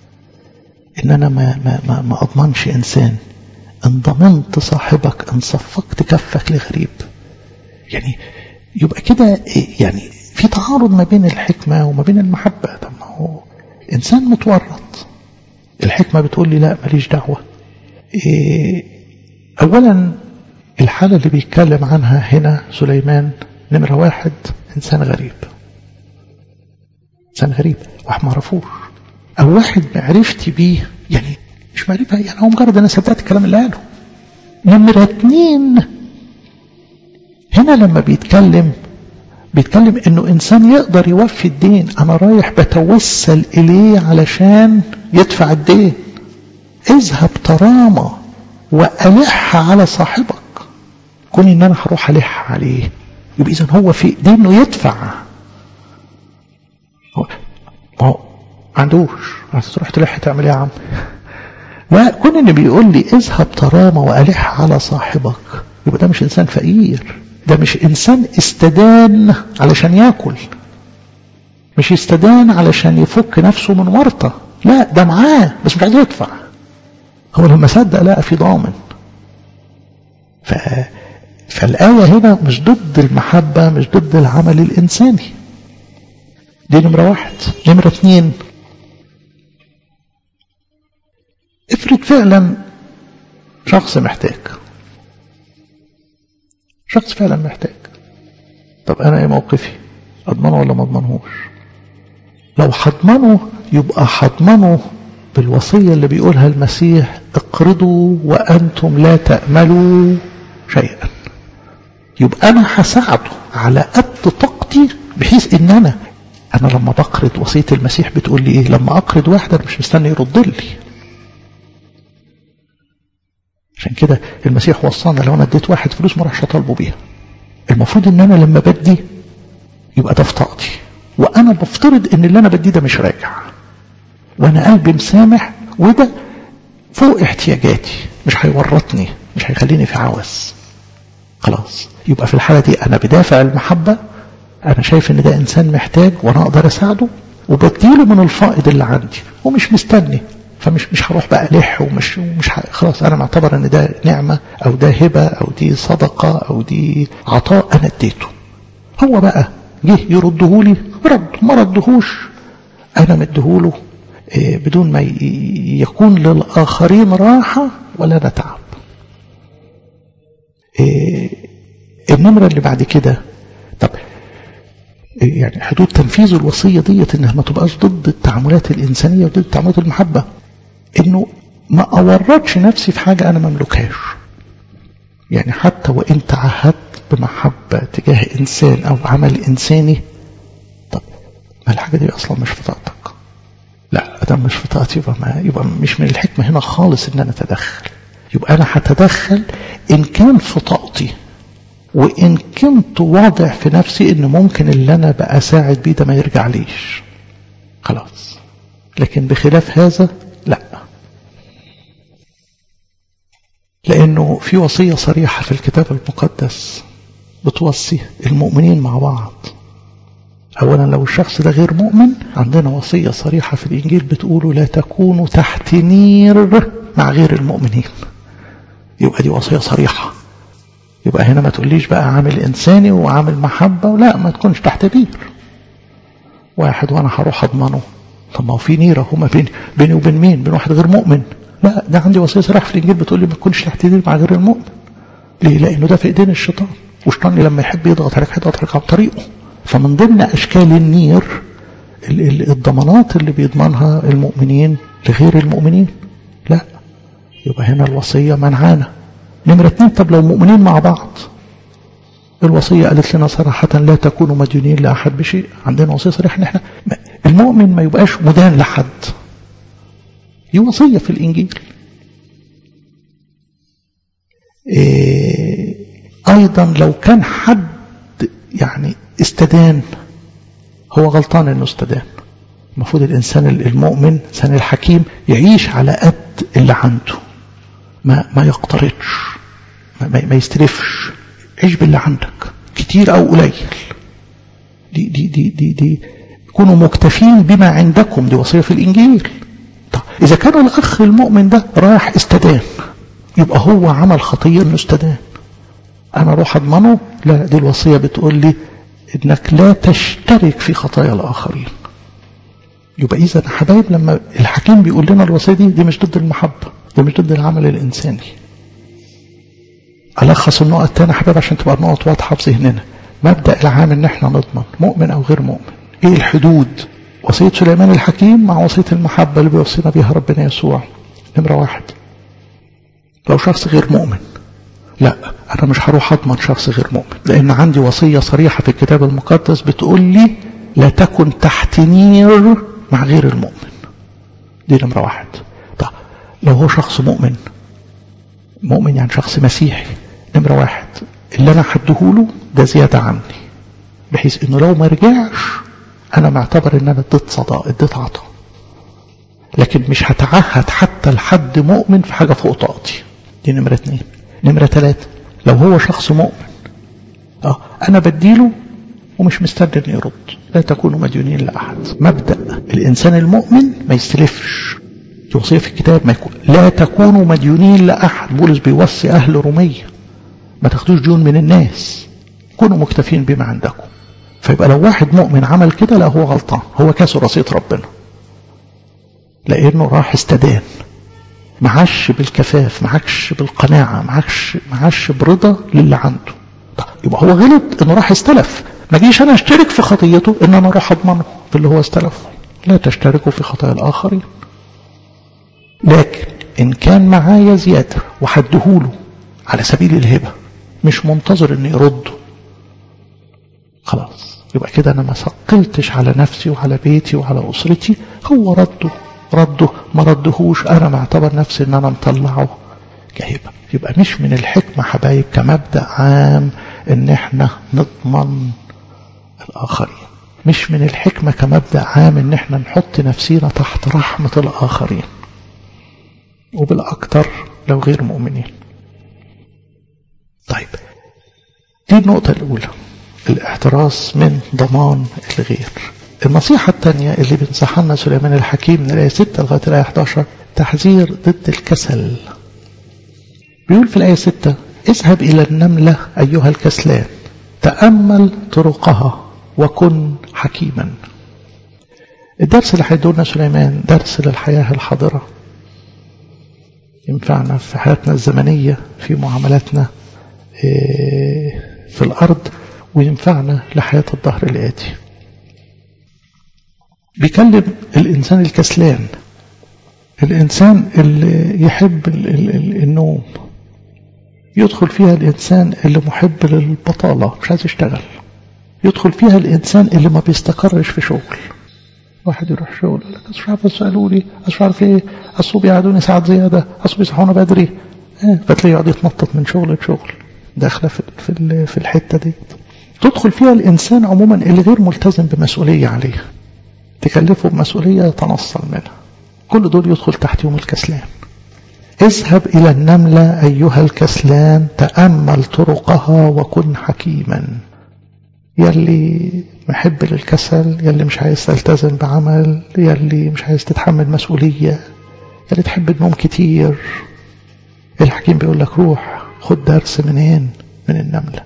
ان انا ما, ما, ما, ما اضمنش انسان ان ضمنت صاحبك ان صفقت كفك لغريب يعني يبقى كده يعني في تعارض ما بين الحكمة وما بين المحبة طب ما هو انسان متورط الحكمة بتقول لي لا ماليش دعوة إيه اولا الحالة اللي بيتكلم عنها هنا سليمان نمرة واحد انسان غريب انسان غريب واحد ما عرفوش او واحد معرفتي بيه يعني مش معرفة يعني هو مجرد انا صدقت الكلام اللي قاله نمرة اتنين هنا لما بيتكلم بيتكلم انه انسان يقدر يوفي الدين انا رايح بتوسل اليه علشان يدفع الدين اذهب ترامى والح على صاحبك كون ان انا هروح الح عليه يبقى اذا هو في ايديه انه يدفع ما هو عندوش هتروح تلح تعمل ايه يا عم لا كون ان بيقول لي اذهب ترامى والح على صاحبك يبقى ده مش انسان فقير ده مش انسان استدان علشان ياكل مش استدان علشان يفك نفسه من ورطة لا ده معاه بس مش عايز يدفع هو لما صدق لقى في ضامن ف... فالآية هنا مش ضد المحبة مش ضد العمل الإنساني دي نمرة واحد نمرة اثنين افرض فعلا شخص محتاج شخص فعلا محتاج طب انا ايه موقفي اضمنه ولا ما اضمنهوش لو هضمنه يبقى هضمنه بالوصية اللي بيقولها المسيح اقرضوا وانتم لا تأملوا شيئا يبقى انا هساعده على قد طاقتي بحيث ان انا انا لما بقرض وصية المسيح بتقول لي ايه لما اقرض واحد انا مش مستني يرد لي عشان كده المسيح وصانا لو انا اديت واحد فلوس ما راحش اطالبه بيها المفروض ان انا لما بدي يبقى ده في طاقتي وانا بفترض ان اللي انا بديه ده مش راجع وانا قلبي مسامح وده فوق احتياجاتي مش هيورطني مش هيخليني في عوز خلاص يبقى في الحالة دي انا بدافع المحبة انا شايف ان ده انسان محتاج وانا اقدر اساعده وبديله من الفائض اللي عندي ومش مستني فمش مش هروح بقى لح ومش ومش ح... خلاص انا معتبر ان ده نعمه او ده هبه او دي صدقه او دي عطاء انا اديته هو بقى جه يردهولي رد ما ردهوش انا مديهوله إيه بدون ما يكون للاخرين راحه ولا نتعب إيه النمره اللي بعد كده طب يعني حدود تنفيذ الوصية ديت انها ما تبقاش ضد التعاملات الانسانية وضد تعاملات المحبة انه ما اورطش نفسي في حاجة انا مملكهاش يعني حتى وان تعهدت بمحبة تجاه انسان او عمل انساني طب ما الحاجة دي اصلا مش في طاقتك لا ده مش في طاقتي يبقى, ما يبقى مش من الحكمة هنا خالص ان انا اتدخل يبقى انا هتدخل ان كان في طاقتي وإن كنت واضع في نفسي إن ممكن اللي أنا بقى أساعد بيه ده ما يرجع ليش خلاص لكن بخلاف هذا لا لأنه في وصية صريحة في الكتاب المقدس بتوصي المؤمنين مع بعض أولا لو الشخص ده غير مؤمن عندنا وصية صريحة في الإنجيل بتقوله لا تكونوا تحت نير مع غير المؤمنين يبقى دي وصية صريحة يبقى هنا ما تقوليش بقى عامل إنساني وعامل محبة ولا ما تكونش تحت بير واحد وأنا هروح أضمنه طب ما هو في نيرة هما بيني, بيني وبين مين بين واحد غير مؤمن لا ده عندي وصية صريحة في الإنجيل بتقول لي ما تكونش تحت بير مع غير المؤمن ليه لأنه ده في إيدين الشيطان والشيطان لما يحب يضغط عليك هيضغط عليك عن طريقه فمن ضمن أشكال النير الضمانات اللي بيضمنها المؤمنين لغير المؤمنين لا يبقى هنا الوصية منعانا نمرة اتنين طب لو مؤمنين مع بعض الوصية قالت لنا صراحة لا تكونوا مديونين لأحد بشيء عندنا وصية صريحة ان احنا المؤمن ما يبقاش مدان لحد دي وصية في الإنجيل إيه أيضا لو كان حد يعني استدان هو غلطان انه استدان المفروض الإنسان المؤمن الإنسان الحكيم يعيش على قد اللي عنده ما ما يقترضش ما, ما يستلفش عيش باللي عندك كتير او قليل دي دي دي دي دي كونوا مكتفين بما عندكم دي وصيه في الانجيل طب اذا كان الاخ المؤمن ده راح استدان يبقى هو عمل خطيه انه استدان انا اروح اضمنه لا دي الوصيه بتقول لي انك لا تشترك في خطايا الاخرين يبقى اذا يا حبايب لما الحكيم بيقول لنا الوصيه دي دي مش ضد المحبه ده مش ضد العمل الإنساني ألخص النقط التانية حبايب عشان تبقى النقط واضحة في ذهننا مبدأ العام إن إحنا نضمن مؤمن أو غير مؤمن إيه الحدود وصية سليمان الحكيم مع وصية المحبة اللي بيوصينا بيها ربنا يسوع نمرة واحد لو شخص غير مؤمن لا أنا مش هروح أضمن شخص غير مؤمن لأن عندي وصية صريحة في الكتاب المقدس بتقول لي لا تكن تحت نير مع غير المؤمن دي نمرة واحد طب لو هو شخص مؤمن مؤمن يعني شخص مسيحي نمرة واحد اللي أنا حدهوله ده زيادة عني بحيث إنه لو ما رجعش أنا معتبر إن أنا اديت صداء اديت عطاء لكن مش هتعهد حتى لحد مؤمن في حاجة فوق طاقتي دي نمرة اتنين نمرة ثلاثة لو هو شخص مؤمن اه أنا بديله ومش مستني إنه يرد لا تكونوا مديونين لأحد مبدأ الإنسان المؤمن ما يستلفش دي وصية في الكتاب ما يكون لا تكونوا مديونين لأحد بولس بيوصي أهل رومية ما تاخدوش ديون من الناس كونوا مكتفين بما عندكم فيبقى لو واحد مؤمن عمل كده لا هو غلطان هو كاسر رصية ربنا لأنه راح استدان معاش بالكفاف معاكش بالقناعة معاكش معاش برضا للي عنده طيب يبقى هو غلط انه راح استلف ما جيش انا اشترك في خطيته ان انا اروح اضمنه في اللي هو استلفه لا تشتركوا في خطايا الاخرين لكن ان كان معايا زيادة وحدهوله على سبيل الهبة مش منتظر ان يرده خلاص يبقى كده انا ما ثقلتش على نفسي وعلى بيتي وعلى اسرتي هو رده رده ما ردهوش انا معتبر نفسي ان انا مطلعه كهبة يبقى مش من الحكمة حبايب كمبدأ عام ان احنا نضمن الاخرين مش من الحكمة كمبدأ عام ان احنا نحط نفسينا تحت رحمة الاخرين وبالاكثر لو غير مؤمنين طيب دي النقطة الاولى الاحتراس من ضمان الغير النصيحة الثانية اللي بينصحها لنا سليمان الحكيم من الآية 6 لغاية الآية 11 تحذير ضد الكسل بيقول في الآية 6 اذهب إلى النملة أيها الكسلان تأمل طرقها وكن حكيما الدرس اللي هيدولنا سليمان درس للحياة الحاضرة ينفعنا في حياتنا الزمنية في معاملاتنا في الأرض وينفعنا لحياة الظهر الآتي بيكلم الإنسان الكسلان الإنسان اللي يحب النوم يدخل فيها الإنسان اللي محب للبطالة مش عايز يشتغل يدخل فيها الإنسان اللي ما بيستقرش في شغل واحد يروح شغل يقول لك مش عارف يسألوا لي مش عارف ايه اصل بيقعدوني ساعات زيادة اصل بيصحونا بدري ايه فتلاقيه يقعد يتنطط من شغل لشغل داخله في في في الحته دي تدخل فيها الانسان عموما اللي غير ملتزم بمسؤوليه عليه تكلفه بمسؤوليه يتنصل منها كل دول يدخل تحت يوم الكسلان اذهب إلى النملة أيها الكسلان تأمل طرقها وكن حكيما يلي محب للكسل يلي مش عايز تلتزم بعمل يلي مش عايز تتحمل مسؤولية يلي تحب النوم كتير الحكيم بيقول لك روح خد درس منين من النملة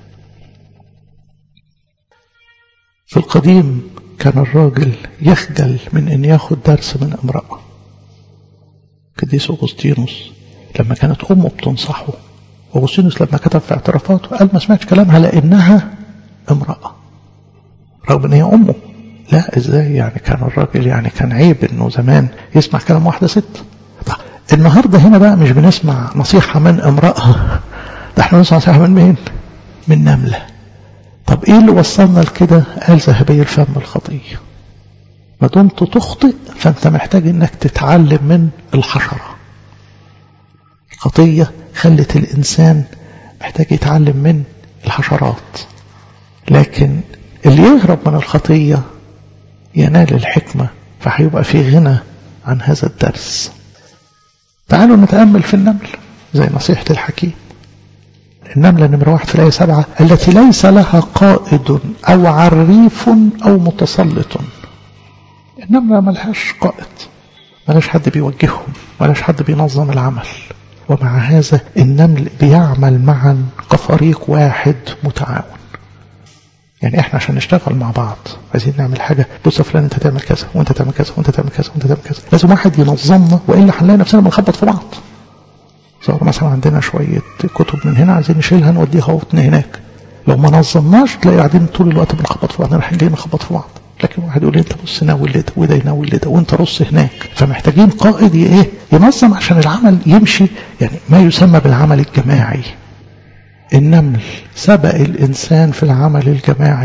في القديم كان الراجل يخجل من ان ياخد درس من امرأة قديس أغسطينوس لما كانت أمه بتنصحه أغسطينوس لما كتب في اعترافاته قال ما سمعتش كلامها لأنها امرأة رغم ان هي أمه لا ازاي يعني كان الراجل يعني كان عيب انه زمان يسمع كلام واحدة ست طيب النهاردة هنا بقى مش بنسمع نصيحة من امرأة ده احنا بنسمع نصيحة من مين من نملة طب ايه اللي وصلنا لكده قال ذهبي الفم الخطية ما دمت تخطئ فانت محتاج انك تتعلم من الحشرة الخطية خلت الانسان محتاج يتعلم من الحشرات لكن اللي يهرب من الخطية ينال الحكمة فهيبقى في غنى عن هذا الدرس تعالوا نتأمل في النمل زي نصيحة الحكيم النملة نمرة واحد في الآية سبعة التي ليس لها قائد أو عريف أو متسلط النملة ملهاش قائد ملهاش حد بيوجههم ملهاش حد بينظم العمل ومع هذا النمل بيعمل معا كفريق واحد متعاون يعني احنا عشان نشتغل مع بعض عايزين نعمل حاجة بص يا فلان انت تعمل كذا وانت تعمل كذا وانت تعمل كذا وانت تعمل كذا لازم واحد ينظمنا والا هنلاقي نفسنا بنخبط في بعض صار مثلا عندنا شوية كتب من هنا عايزين نشيلها نوديها وطن هناك لو ما نظمناش تلاقي قاعدين طول الوقت بنخبط في بعض رايحين جايين نخبط في بعض لكن واحد يقول انت بص ناول لده وده يناول لده وانت رص هناك فمحتاجين قائد ايه ينظم عشان العمل يمشي يعني ما يسمى بالعمل الجماعي النمل سبق الإنسان في العمل الجماعي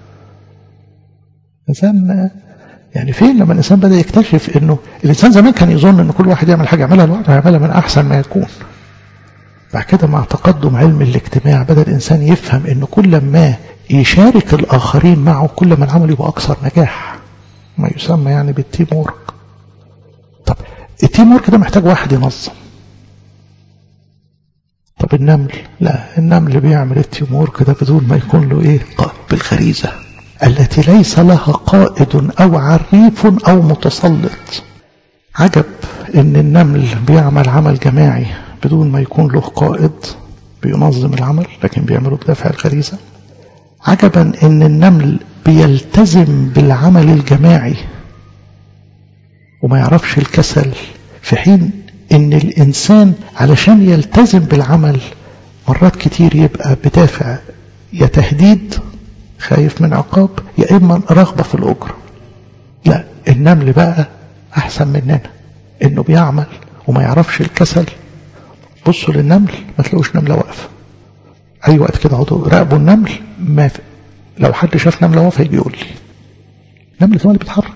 الإنسان يعني فين لما الإنسان بدأ يكتشف أنه الإنسان زمان كان يظن أن كل واحد يعمل حاجة يعملها لوحده يعملها من أحسن ما يكون بعد كده مع تقدم علم الاجتماع بدأ الإنسان يفهم أنه كل ما يشارك الآخرين معه كل ما العمل يبقى أكثر نجاح ما يسمى يعني بالتيم وورك طب التيم وورك ده محتاج واحد ينظم طب النمل لا النمل بيعمل التيمور كده بدون ما يكون له ايه قائد بالغريزة التي ليس لها قائد او عريف او متسلط عجب ان النمل بيعمل عمل جماعي بدون ما يكون له قائد بينظم العمل لكن بيعمله بدافع الغريزة عجبا ان النمل بيلتزم بالعمل الجماعي وما يعرفش الكسل في حين ان الانسان علشان يلتزم بالعمل مرات كتير يبقى بدافع يا تهديد خايف من عقاب يا اما رغبه في الاجره لا النمل بقى احسن مننا انه بيعمل وما يعرفش الكسل بصوا للنمل ما تلاقوش نمله واقفه اي وقت كده اقعدوا راقبوا النمل ما في. لو حد شاف نمله واقفه يجي يقول لي نمله اللي بيتحرك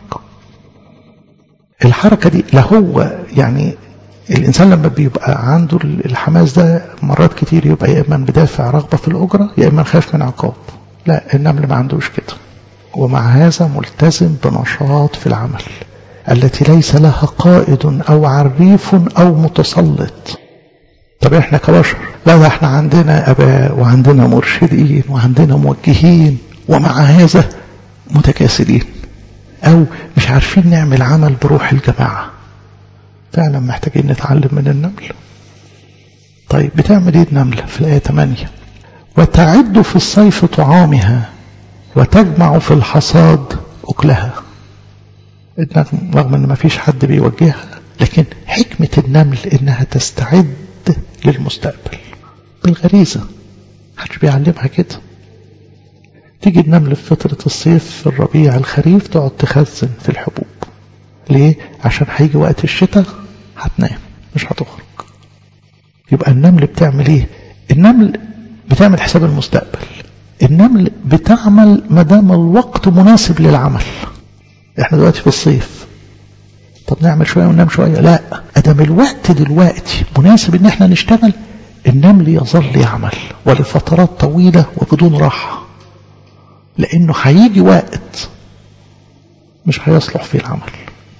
الحركه دي لا هو يعني الإنسان لما بيبقى عنده الحماس ده مرات كتير يبقى يا إما بدافع رغبة في الأجرة يا إما خايف من عقاب لا النمل ما عندوش كده ومع هذا ملتزم بنشاط في العمل التي ليس لها قائد أو عريف أو متسلط طب احنا كبشر لا ده احنا عندنا اباء وعندنا مرشدين وعندنا موجهين ومع هذا متكاسلين أو مش عارفين نعمل عمل بروح الجماعة فعلا محتاجين نتعلم من النمل طيب بتعمل ايه النملة في الآية 8 وتعد في الصيف طعامها وتجمع في الحصاد أكلها رغم ان ما فيش حد بيوجهها لكن حكمة النمل انها تستعد للمستقبل بالغريزة محدش بيعلمها كده تيجي النمل في فترة الصيف في الربيع الخريف تقعد تخزن في الحبوب ليه؟ عشان هيجي وقت الشتاء هتنام مش هتخرج يبقى النمل بتعمل ايه؟ النمل بتعمل حساب المستقبل النمل بتعمل ما دام الوقت مناسب للعمل احنا دلوقتي في الصيف طب نعمل شوية وننام شوية لا ادام الوقت دلوقتي مناسب ان احنا نشتغل النمل يظل يعمل ولفترات طويلة وبدون راحة لانه هيجي وقت مش هيصلح فيه العمل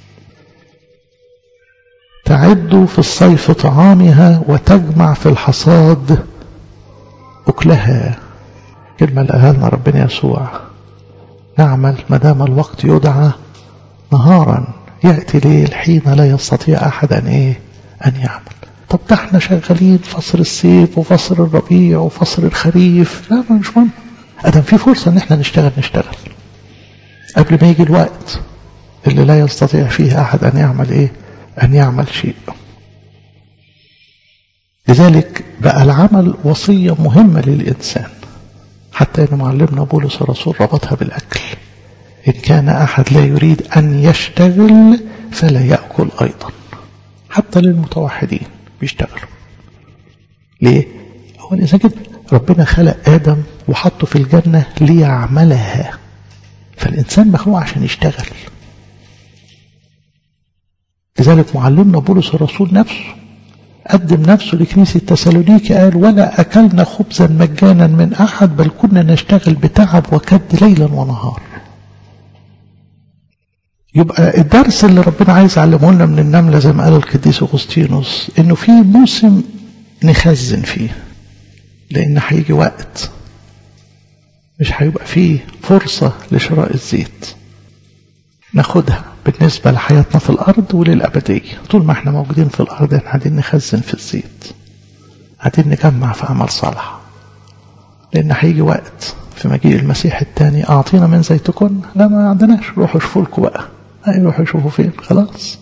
تعد في الصيف طعامها وتجمع في الحصاد أكلها كلمة اللي قالها لنا ربنا يسوع نعمل ما دام الوقت يدعى نهارا يأتي ليل حين لا يستطيع أحد أن إيه أن يعمل طب ده احنا شغالين فصل الصيف وفصل الربيع وفصل الخريف لا مش مهم أدم في فرصة إن احنا نشتغل نشتغل قبل ما يجي الوقت اللي لا يستطيع فيه أحد أن يعمل إيه أن يعمل شيء لذلك بقى العمل وصية مهمة للإنسان حتى أن معلمنا بولس الرسول ربطها بالأكل إن كان أحد لا يريد أن يشتغل فلا يأكل أيضا حتى للمتوحدين بيشتغلوا ليه؟ هو الإنسان كده ربنا خلق آدم وحطه في الجنة ليعملها فالإنسان مخلوق عشان يشتغل لذلك معلمنا بولس الرسول نفسه قدم نفسه لكنيسة تسالونيكي قال ولا أكلنا خبزا مجانا من أحد بل كنا نشتغل بتعب وكد ليلا ونهار يبقى الدرس اللي ربنا عايز يعلمه لنا من النملة زي ما قال القديس أغسطينوس إنه في موسم نخزن فيه لأن هيجي وقت مش هيبقى فيه فرصة لشراء الزيت ناخدها بالنسبة لحياتنا في الأرض وللأبدية طول ما احنا موجودين في الأرض احنا قاعدين نخزن في الزيت قاعدين نجمع في عمل صالح لأن هيجي وقت في مجيء المسيح الثاني أعطينا من زيتكم لا ما عندناش روحوا شوفوا لكم بقى روحوا شوفوا فين خلاص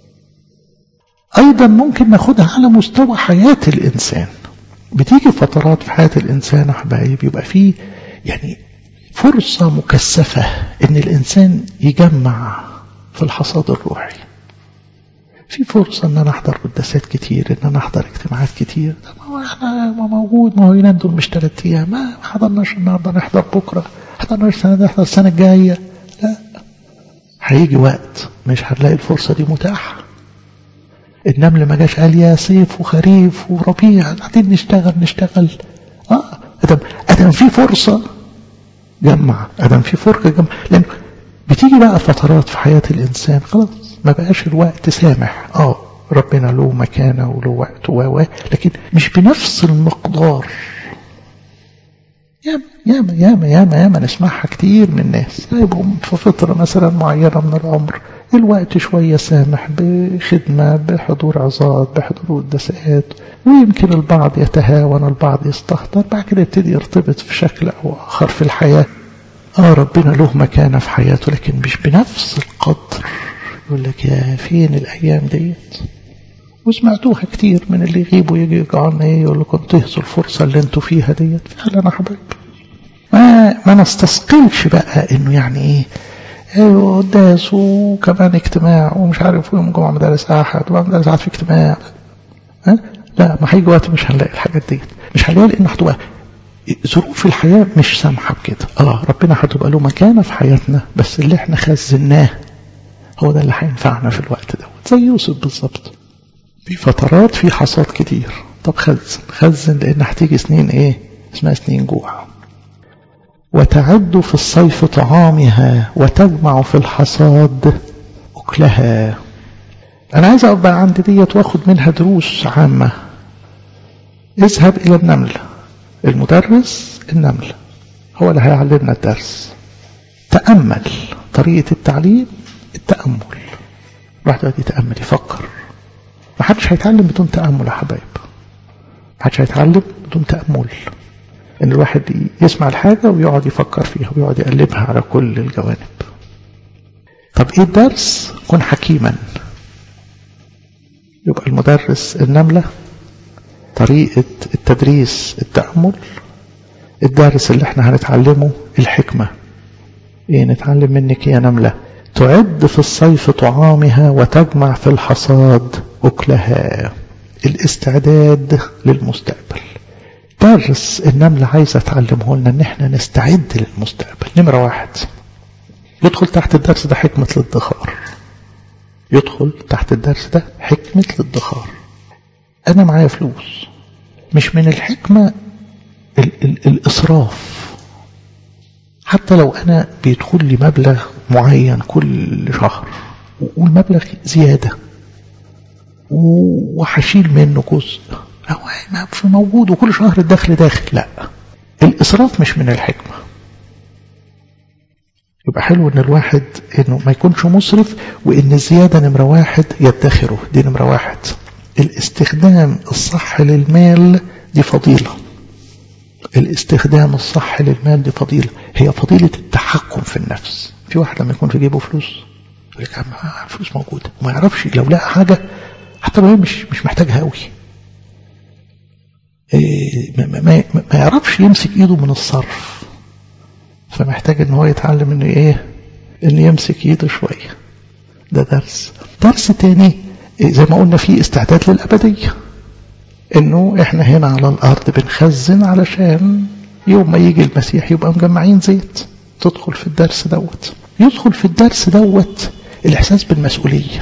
أيضا ممكن ناخدها على مستوى حياة الإنسان بتيجي فترات في حياة الإنسان أحبائي بيبقى فيه يعني فرصة مكثفة إن الإنسان يجمع في الحصاد الروحي في فرصة إن أنا أحضر قداسات كتير إن أنا أحضر اجتماعات كتير ما هو إحنا ما موجود ما هو ينام دول مش تلات أيام ما حضرناش النهاردة نحضر بكرة حضرناش السنة دي نحضر السنة الجاية لا هيجي وقت مش هنلاقي الفرصة دي متاحة النمل ما جاش قال يا صيف وخريف وربيع قاعدين نشتغل نشتغل اه ادم ادم في فرصه جمع ادم في فرصه جمع لان بتيجي بقى فترات في حياه الانسان خلاص ما بقاش الوقت سامح اه ربنا له مكانه وله وقت و لكن مش بنفس المقدار ياما ياما ياما ياما ياما نسمعها كتير من الناس يبقوا في فترة مثلا معينة من العمر الوقت شوية سامح بخدمة بحضور عظات بحضور قداسات ويمكن البعض يتهاون البعض يستهتر بعد كده يبتدي يرتبط في شكل أو آخر في الحياة آه ربنا له مكانة في حياته لكن مش بنفس القدر يقول لك يا فين الأيام ديت وسمعتوها كتير من اللي يغيبوا يجي يقعدنا ايه يقول لكم تهزوا الفرصة اللي انتوا فيها ديت فعلا يا حبايب ما ما نستثقلش بقى انه يعني ايه ايوه قداس وكمان اجتماع ومش عارف يوم جمعة مدارس احد وبعد مدارس احد في اجتماع ها لا ما هيجي وقت مش هنلاقي الحاجات ديت مش هنلاقي لان هتبقى ظروف الحياة مش سامحة بكده اه ربنا هتبقى له مكانة في حياتنا بس اللي احنا خزناه هو ده اللي هينفعنا في الوقت دوت زي يوسف بالظبط في فترات في حصاد كتير طب خزن خزن لان هتيجي سنين ايه اسمها سنين جوع وتعد في الصيف طعامها وتجمع في الحصاد أكلها أنا عايز أقف بقى عند ديت وأخد منها دروس عامة اذهب إلى النمل المدرس النمل هو اللي هيعلمنا الدرس تأمل طريقة التعليم التأمل الواحد يقعد يتأمل يفكر ما حدش هيتعلم بدون تأمل يا حبايب ما حدش هيتعلم بدون تأمل ان الواحد يسمع الحاجة ويقعد يفكر فيها ويقعد يقلبها على كل الجوانب طب ايه الدرس كن حكيما يبقى المدرس النملة طريقة التدريس التأمل الدرس اللي احنا هنتعلمه الحكمة ايه نتعلم منك يا نملة تعد في الصيف طعامها وتجمع في الحصاد أكلها الاستعداد للمستقبل درس النملة عايزة تعلمه لنا ان احنا نستعد للمستقبل نمرة واحد يدخل تحت الدرس ده حكمة الادخار يدخل تحت الدرس ده حكمة الادخار انا معايا فلوس مش من الحكمة ال ال الاسراف حتى لو انا بيدخل لي مبلغ معين كل شهر والمبلغ زيادة وهشيل منه جزء هو في موجود وكل شهر الدخل داخل لا الإسراف مش من الحكمة يبقى حلو ان الواحد انه ما يكونش مسرف وان الزيادة نمرة واحد يدخره دي نمرة واحد الاستخدام الصح للمال دي فضيلة الاستخدام الصح للمال دي فضيلة هي فضيلة التحكم في النفس في واحد لما يكون في جيبه فلوس يقول لك الفلوس موجودة وما يعرفش لو لقى حاجة حتى لو هي مش مش محتاجها قوي ما, ما, ما يعرفش يمسك ايده من الصرف فمحتاج ان هو يتعلم انه ايه ان يمسك ايده شوية ده درس درس تاني زي ما قلنا فيه استعداد للأبدية انه احنا هنا على الارض بنخزن علشان يوم ما يجي المسيح يبقى مجمعين زيت تدخل في الدرس دوت يدخل في الدرس دوت الاحساس بالمسؤولية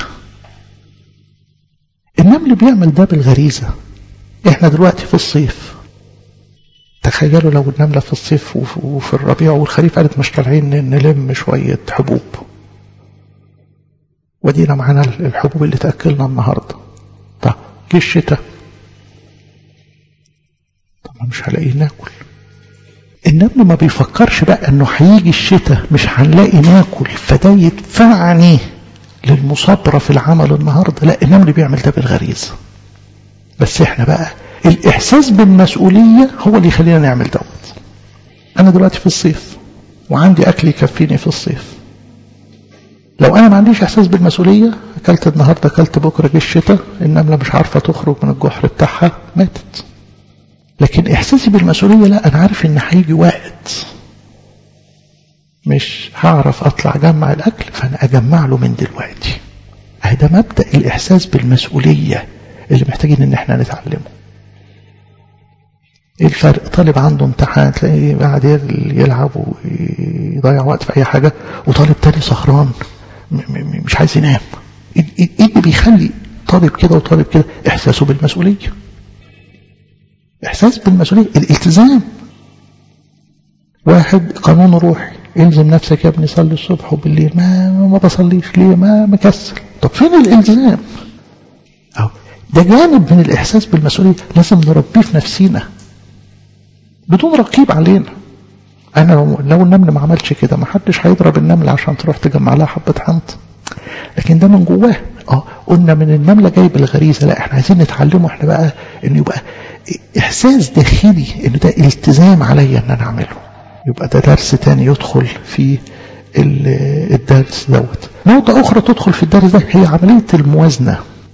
النمل بيعمل ده بالغريزة احنا دلوقتي في الصيف تخيلوا لو النملة في الصيف وفي الربيع والخريف قالت مش طالعين نلم شوية حبوب ودينا معانا الحبوب اللي تأكلنا النهاردة طب جه الشتاء طب مش هلاقيه ناكل النمل ما بيفكرش بقى انه هيجي الشتاء مش هنلاقي ناكل فده يدفعني للمصابرة في العمل النهاردة لا النمل بيعمل ده بالغريزة بس احنا بقى الاحساس بالمسؤولية هو اللي يخلينا نعمل دوت انا دلوقتي في الصيف وعندي اكل يكفيني في الصيف لو انا ما عنديش احساس بالمسؤولية اكلت النهاردة اكلت بكرة جه الشتاء النملة مش عارفة تخرج من الجحر بتاعها ماتت لكن احساسي بالمسؤولية لا انا عارف ان هيجي وقت مش هعرف اطلع اجمع الاكل فانا اجمع له من دلوقتي ده مبدأ الاحساس بالمسؤولية اللي محتاجين ان احنا نتعلمه ايه الفرق طالب عنده امتحان تلاقيه قاعد يلعب ويضيع وقت في اي حاجة وطالب تاني سهران مش عايز ينام ايه اللي بيخلي طالب كده وطالب كده احساسه بالمسؤولية احساس بالمسؤولية الالتزام واحد قانون روحي الزم نفسك يا ابني صلي الصبح وبالليل ما ما بصليش ليه ما مكسل طب فين الالتزام أو ده جانب من الإحساس بالمسؤولية لازم نربيه في نفسينا بدون رقيب علينا أنا لو النمل ما عملش كده ما حدش هيضرب النمل عشان تروح تجمع لها حبة حنط لكن ده من جواه اه قلنا من النملة جاي بالغريزة لا احنا عايزين نتعلمه احنا بقى انه يبقى احساس داخلي انه ده التزام عليا ان انا اعمله يبقى ده درس تاني يدخل في الدرس دوت نقطة أخرى تدخل في الدرس ده هي عملية الموازنة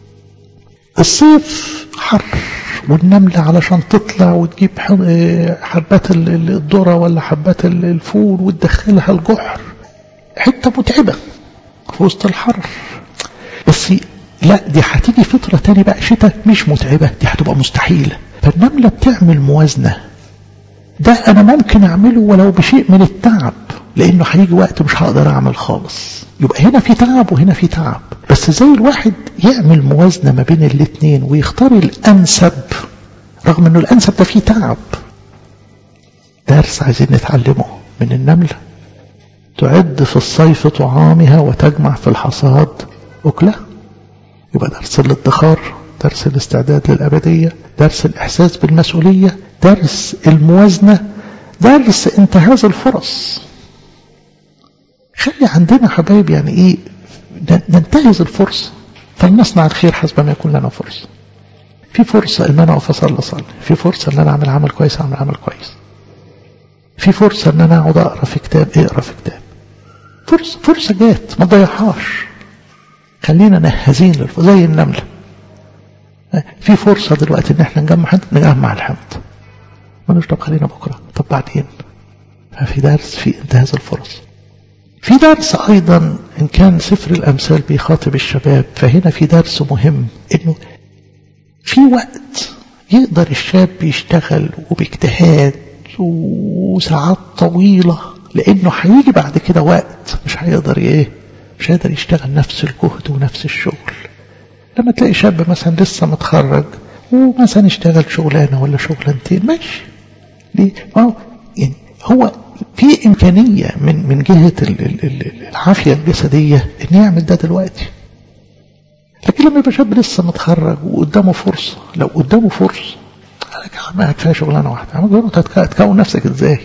الصيف حر والنملة علشان تطلع وتجيب حبات الذرة ولا حبات الفول وتدخلها الجحر حتة متعبة في وسط الحر بس لا دي هتيجي فترة تاني بقى شتاء مش متعبة دي هتبقى مستحيلة فالنملة بتعمل موازنة ده أنا ممكن أعمله ولو بشيء من التعب لأنه هيجي وقت مش هقدر أعمل خالص يبقى هنا في تعب وهنا في تعب بس زي الواحد يعمل موازنة ما بين الاثنين ويختار الأنسب رغم أنه الأنسب ده فيه تعب درس عايزين نتعلمه من النملة تعد في الصيف طعامها وتجمع في الحصاد أكلها يبقى درس الادخار درس الاستعداد للأبدية درس الإحساس بالمسؤولية درس الموازنة درس انتهاز الفرص خلي عندنا حبايب يعني ايه ننتهز الفرصة فلنصنع الخير حسب ما يكون لنا فرصة في فرصة ان انا اقف اصلي اصلي في فرصة ان انا اعمل عمل كويس اعمل عمل كويس في فرصة ان انا اقعد اقرا في كتاب اقرا في كتاب فرصة فرصة جات ما تضيعهاش خلينا نهزين للفرصة زي النملة في فرصة دلوقتي ان احنا نجمع حد نجمع الحمض ملوش طب خلينا بكرة طب بعدين ففي درس في انتهاز الفرص في درس أيضا إن كان سفر الأمثال بيخاطب الشباب فهنا في درس مهم إنه في وقت يقدر الشاب يشتغل وباجتهاد وساعات طويلة لأنه هيجي بعد كده وقت مش هيقدر إيه مش هيقدر يشتغل نفس الجهد ونفس الشغل لما تلاقي شاب مثلا لسه متخرج ومثلا اشتغل شغلانة ولا شغلانتين ماشي ليه؟ يعني هو في إمكانية من من جهة العافية الجسدية إن يعمل ده دلوقتي لكن لما يبقى شاب لسه متخرج وقدامه فرصة لو قدامه فرصة ما كفاية شغلانة واحدة تكون نفسك ازاي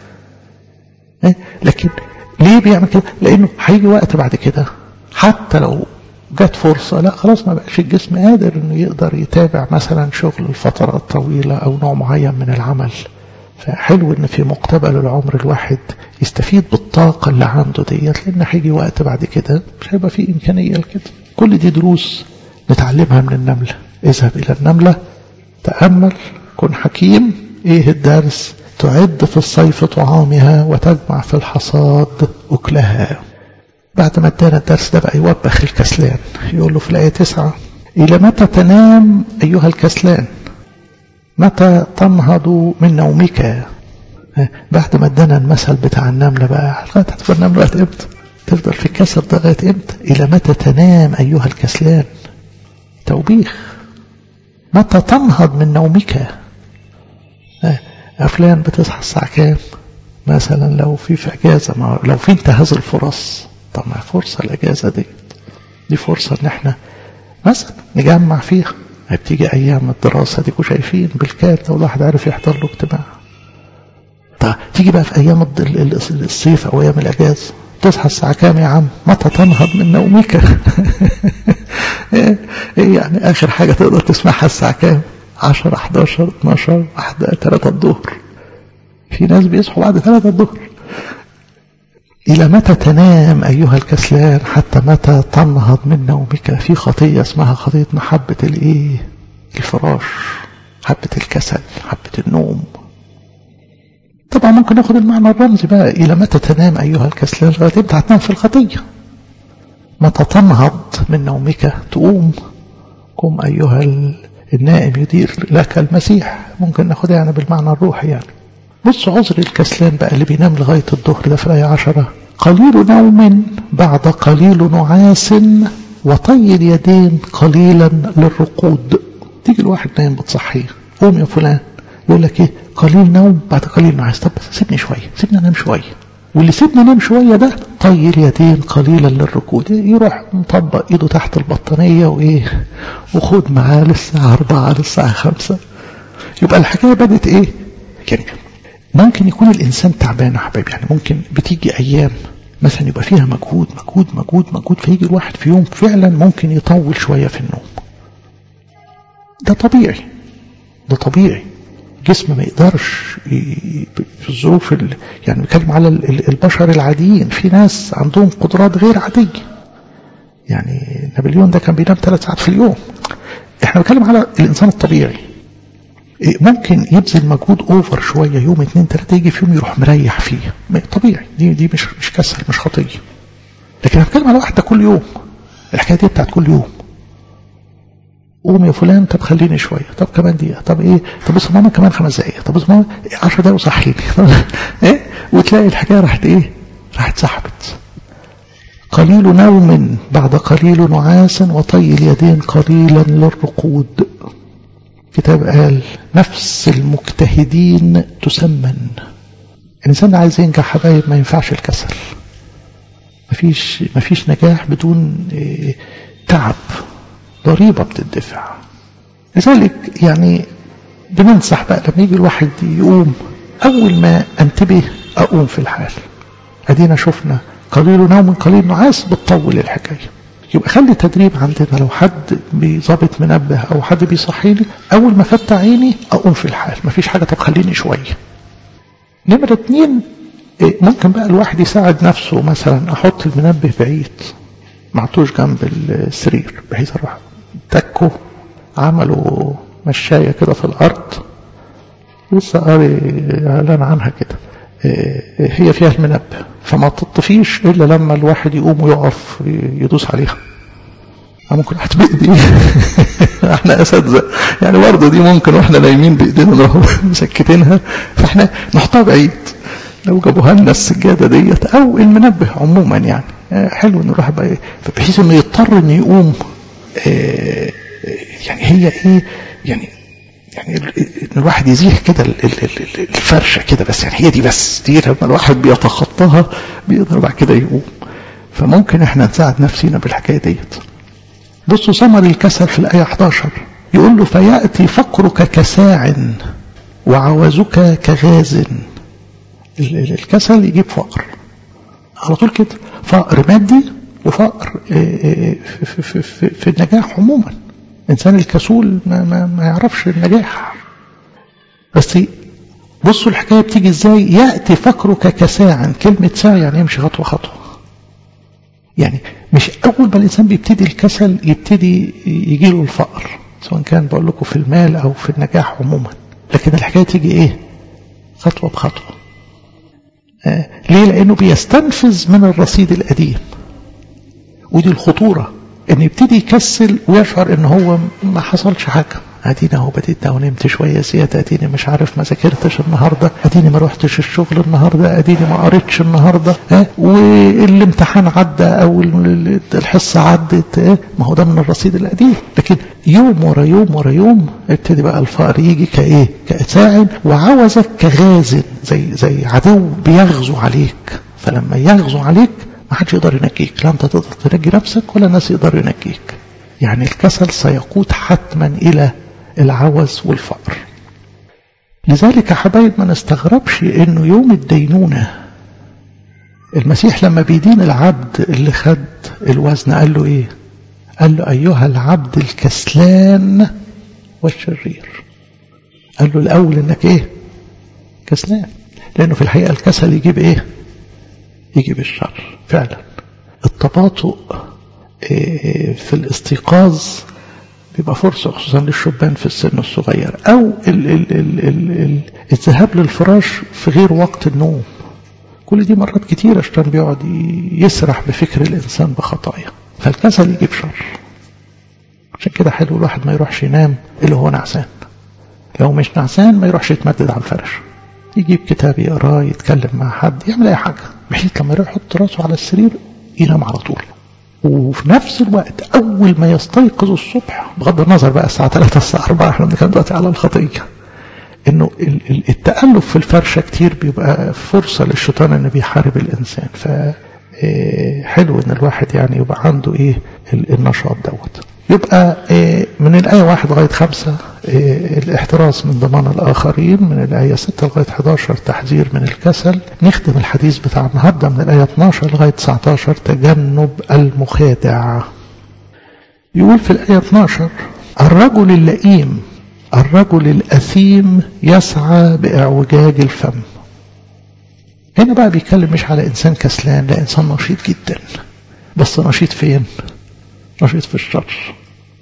لكن ليه بيعمل كده لأنه هيجي وقت بعد كده حتى لو جت فرصة لا خلاص ما بقاش الجسم قادر انه يقدر يتابع مثلا شغل لفترات طويلة او نوع معين من العمل فحلو ان في مقتبل العمر الواحد يستفيد بالطاقة اللي عنده ديت لان هيجي وقت بعد كده مش هيبقى فيه امكانية لكده كل دي دروس نتعلمها من النملة اذهب الى النملة تأمل كن حكيم ايه الدرس تعد في الصيف طعامها وتجمع في الحصاد أكلها بعد ما ادانا الدرس ده بقى يوبخ الكسلان يقول له في الآية تسعة إلى متى تنام أيها الكسلان متى تنهض من نومك بعد ما ادانا المثل بتاع النملة بقى لغاية هتفضل النملة لغاية امتى تفضل في الكسر ده لغاية امتى إلى متى تنام أيها الكسلان توبيخ متى تنهض من نومك أفلان بتصحى الساعة كام مثلا لو في في أجازة ما لو في انتهاز الفرص طب ما فرصة الأجازة دي دي فرصة إن احنا مثلا نجمع فيها بتيجي أيام الدراسة دي شايفين بالكاد لو الواحد عارف يحضر له اجتماع طب تيجي بقى في أيام الصيف أو أيام الأجازة تصحى الساعة كام يا عم متى تنهض من نومك ايه يعني آخر حاجة تقدر تسمعها الساعة كام 10 11 12 واحدة 3 الظهر في ناس بيصحوا بعد 3 الظهر إلى متى تنام أيها الكسلان حتى متى تنهض من نومك في خطية اسمها خطية محبة الإيه الفراش حبة الكسل حبة النوم طبعا ممكن ناخد المعنى الرمزي بقى إلى متى تنام أيها الكسلان لغاية امتى هتنام في الخطية متى تنهض من نومك تقوم قم أيها النائم يدير لك المسيح ممكن ناخدها يعني بالمعنى الروحي يعني بص عذر الكسلان بقى اللي بينام لغاية الظهر ده في الآية عشرة قليل نوم بعد قليل نعاس وطي اليدين قليلا للرقود تيجي الواحد نايم بتصحيه قوم يا فلان يقول لك ايه قليل نوم بعد قليل نعاس طب سيبني شوية سيبني انام شوية واللي سيبني انام شوية ده طي اليدين قليلا للركود يروح مطبق ايده تحت البطانية وايه وخد معاه للساعة أربعة للساعة خمسة يبقى الحكاية بدت ايه يعني ممكن يكون الإنسان تعبان يا حبايبي يعني ممكن بتيجي أيام مثلا يبقى فيها مجهود مجهود مجهود مجهود فيجي الواحد في يوم فعلا ممكن يطول شوية في النوم ده طبيعي ده طبيعي الجسم ما يقدرش في الظروف يعني بنتكلم على البشر العاديين في ناس عندهم قدرات غير عادية يعني نابليون ده كان بينام ثلاث ساعات في اليوم احنا بنتكلم على الإنسان الطبيعي ممكن يبذل مجهود اوفر شويه يوم اتنين تلاته يجي في يوم يروح مريح فيه طبيعي دي دي مش مش كسل مش خطيه لكن انا بتكلم على واحد ده كل يوم الحكايه دي بتاعت كل يوم قوم يا فلان طب خليني شويه طب كمان دقيقه طب ايه طب بص ماما كمان خمس دقايق طب بص ماما 10 دقايق وصحيني ايه وتلاقي الحكايه راحت ايه راحت سحبت قليل نوم بعد قليل نعاس وطي اليدين قليلا للرقود كتاب قال نفس المجتهدين تسمن الإنسان عايز ينجح حبايب ما ينفعش الكسل مفيش, مفيش نجاح بدون تعب ضريبة بتدفع لذلك يعني بننصح بقى لما يجي الواحد يقوم أول ما أنتبه أقوم في الحال أدينا شفنا قليل نوم قليل نعاس بتطول الحكاية يبقى خلي تدريب عندنا لو حد بيظبط منبه أو حد بيصحيني أول ما فتح عيني أقوم في الحال مفيش حاجة طب خليني شوية نمرة اتنين ممكن بقى الواحد يساعد نفسه مثلا أحط المنبه بعيد معطوش جنب السرير بحيث أروح تكه عملوا مشاية كده في الأرض لسه قاري إعلان عنها كده هي فيها المنبه فما تطفيش إلا لما الواحد يقوم ويقف يدوس عليها ممكن واحد بإيديه احنا أساتذة يعني برضه دي ممكن واحنا نايمين بإيدينا نروح مسكتينها فاحنا نحطها بعيد لو جابوها لنا السجادة ديت أو المنبه عموما يعني حلو إنه الواحد بقى بحيث إنه يضطر إنه يقوم يعني هي إيه يعني يعني ان الواحد يزيح كده الفرشه كده بس يعني هي دي بس دي لما الواحد بيتخطاها بيقدر بعد كده يقوم فممكن احنا نساعد نفسينا بالحكايه ديت بصوا ثمر الكسل في الايه 11 يقول له فياتي فقرك كساع وعوزك كغاز الكسل يجيب فقر على طول كده فقر مادي وفقر في, في, في, في النجاح عموما الإنسان الكسول ما, ما, ما يعرفش النجاح بس بصوا الحكاية بتيجي ازاي يأتي فقرك كساعا كلمة ساعة يعني يمشي خطوة خطوة يعني مش أول ما الإنسان بيبتدي الكسل يبتدي يجيله الفقر سواء كان بقول لكم في المال أو في النجاح عموما لكن الحكاية تيجي إيه خطوة بخطوة آه ليه لأنه بيستنفذ من الرصيد القديم ودي الخطورة ان يبتدي يكسل ويشعر ان هو ما حصلش حاجه اديني اهو بديت ونمت شويه زياده اديني مش عارف ما ذاكرتش النهارده اديني ما روحتش الشغل النهارده اديني ما قريتش النهارده ها والامتحان عدى او الحصه عدت اه ما هو ده من الرصيد القديم لكن يوم ورا يوم ورا يوم ابتدي بقى الفقر يجي كايه كساعد وعوزك كغاز زي زي عدو بيغزو عليك فلما يغزو عليك ما حدش يقدر ينجيك لا انت تقدر تنجي نفسك ولا الناس يقدروا ينجيك يعني الكسل سيقود حتما الى العوز والفقر لذلك يا حبايب ما نستغربش انه يوم الدينونة المسيح لما بيدين العبد اللي خد الوزن قال له ايه قال له ايها العبد الكسلان والشرير قال له الاول انك ايه كسلان لانه في الحقيقة الكسل يجيب ايه يجيب الشر فعلا التباطؤ في الاستيقاظ بيبقى فرصة خصوصا للشبان في السن الصغير أو ال ال ال ال ال الذهاب للفراش في غير وقت النوم كل دي مرات كتير الشيطان بيقعد يسرح بفكر الإنسان بخطايا فالكسل يجيب شر عشان كده حلو الواحد ما يروحش ينام إلا هو نعسان لو مش نعسان ما يروحش يتمدد على الفرش يجيب كتاب يقراه يتكلم مع حد يعمل أي حاجة بحيث لما يروح يحط راسه على السرير ينام على طول وفي نفس الوقت أول ما يستيقظ الصبح بغض النظر بقى الساعة 3 الساعة 4 احنا بنتكلم دلوقتي على الخطية إنه التألف في الفرشة كتير بيبقى فرصة للشيطان إنه بيحارب الإنسان ف حلو إن الواحد يعني يبقى عنده إيه النشاط دوت يبقى من الآية واحد لغاية خمسة الاحتراس من ضمان الآخرين من الآية ستة لغاية 11 تحذير من الكسل نختم الحديث بتاع النهاردة من الآية 12 لغاية 19 تجنب المخادع يقول في الآية 12 الرجل اللئيم الرجل الأثيم يسعى بإعوجاج الفم هنا بقى بيتكلم مش على إنسان كسلان لا إنسان نشيط جدا بس نشيط فين نشيط في الشر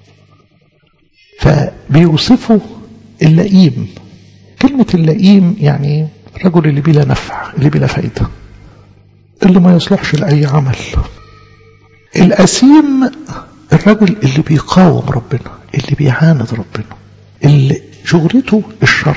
فبيوصفه اللئيم كلمة اللئيم يعني الرجل اللي بلا نفع اللي بلا فايدة اللي ما يصلحش لأي عمل الأسيم الرجل اللي بيقاوم ربنا اللي بيعاند ربنا اللي شغلته الشر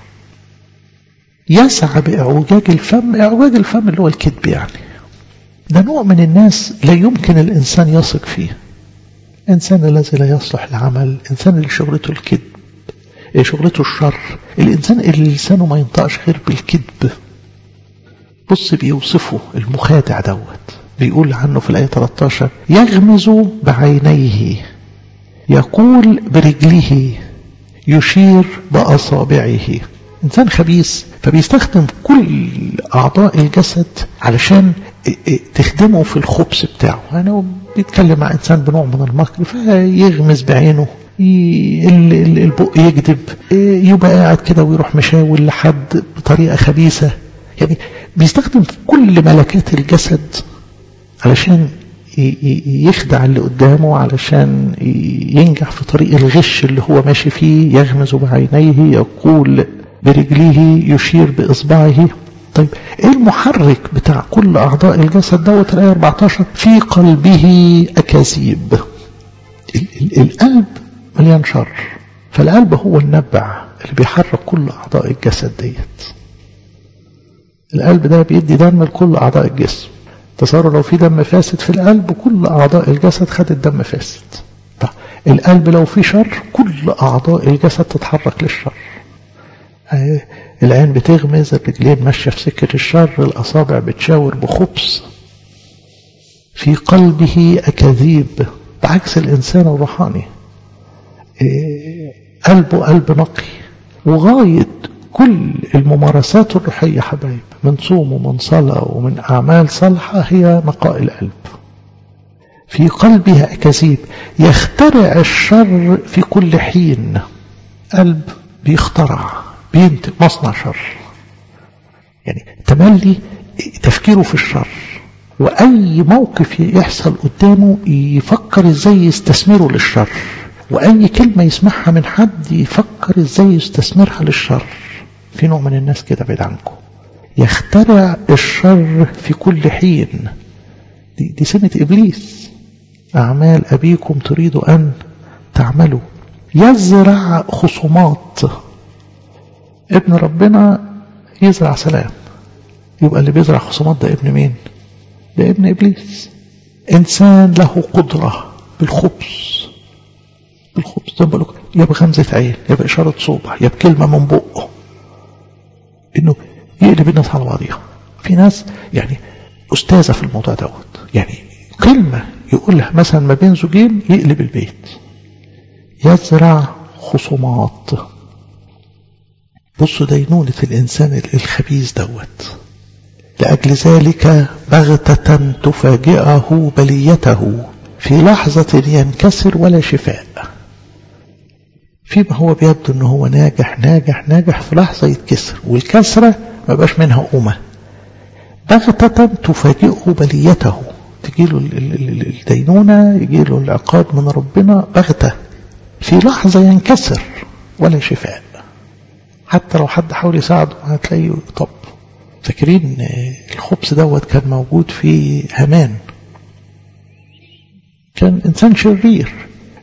يسعى بإعوجاج الفم إعوجاج الفم اللي هو الكذب يعني ده نوع من الناس لا يمكن الإنسان يثق فيه الإنسان الذي لا يصلح لعمل الإنسان اللي شغلته الكذب شغلته الشر الإنسان اللي لسانه ما ينطقش غير بالكذب بص بيوصفه المخادع دوت بيقول عنه في الآية 13 يغمز بعينيه يقول برجله يشير بأصابعه إنسان خبيث فبيستخدم كل أعضاء الجسد علشان تخدمه في الخبث بتاعه يعني هو بيتكلم مع إنسان بنوع من المكر فيغمز بعينه البق يكذب يبقى قاعد كده ويروح مشاول لحد بطريقة خبيثة يعني بيستخدم كل ملكات الجسد علشان يخدع اللي قدامه علشان ينجح في طريق الغش اللي هو ماشي فيه يغمز بعينيه يقول برجليه يشير بإصبعه طيب ايه المحرك بتاع كل اعضاء الجسد دوت الايه 14 في قلبه اكاذيب القلب مليان شر فالقلب هو النبع اللي بيحرك كل اعضاء الجسد ديت القلب ده بيدي دم لكل اعضاء الجسم تصوروا لو في دم فاسد في القلب كل اعضاء الجسد خدت دم فاسد طيب القلب لو في شر كل اعضاء الجسد تتحرك للشر العين بتغمز الرجلين ماشية في سكة الشر الأصابع بتشاور بخبث في قلبه أكاذيب بعكس الإنسان الروحاني قلبه قلب نقي وغاية كل الممارسات الروحية حبايب من صوم ومن صلاة ومن أعمال صالحة هي نقاء القلب في قلبها أكاذيب يخترع الشر في كل حين قلب بيخترع بينتج مصنع شر يعني تملي تفكيره في الشر وأي موقف يحصل قدامه يفكر ازاي يستثمره للشر وأي كلمة يسمعها من حد يفكر ازاي يستثمرها للشر في نوع من الناس كده بعيد عنكم يخترع الشر في كل حين دي, دي سنة إبليس أعمال أبيكم تريد أن تعملوا يزرع خصومات ابن ربنا يزرع سلام يبقى اللي بيزرع خصومات ده ابن مين ده ابن إبليس إنسان له قدرة بالخبز بالخبز زي ما يا بغمزة عين يا بإشارة صوبع يا بكلمة من بقه إنه يقلب الناس على بعضيها في ناس يعني أستاذة في الموضوع دوت يعني كلمة يقولها مثلا ما بين زوجين يقلب البيت يزرع خصومات بصوا دينونة الإنسان الخبيث دوت لأجل ذلك بغتة تفاجئه بليته في لحظة ينكسر ولا شفاء فيما هو بيبدو أنه هو ناجح ناجح ناجح في لحظة يتكسر والكسرة ما بقاش منها قومة بغتة تفاجئه بليته تجيله الدينونة يجيله العقاب من ربنا بغتة في لحظة ينكسر ولا شفاء حتى لو حد حاول يساعده هتلاقيه طب فاكرين الخبز دوت كان موجود في هامان كان إنسان شرير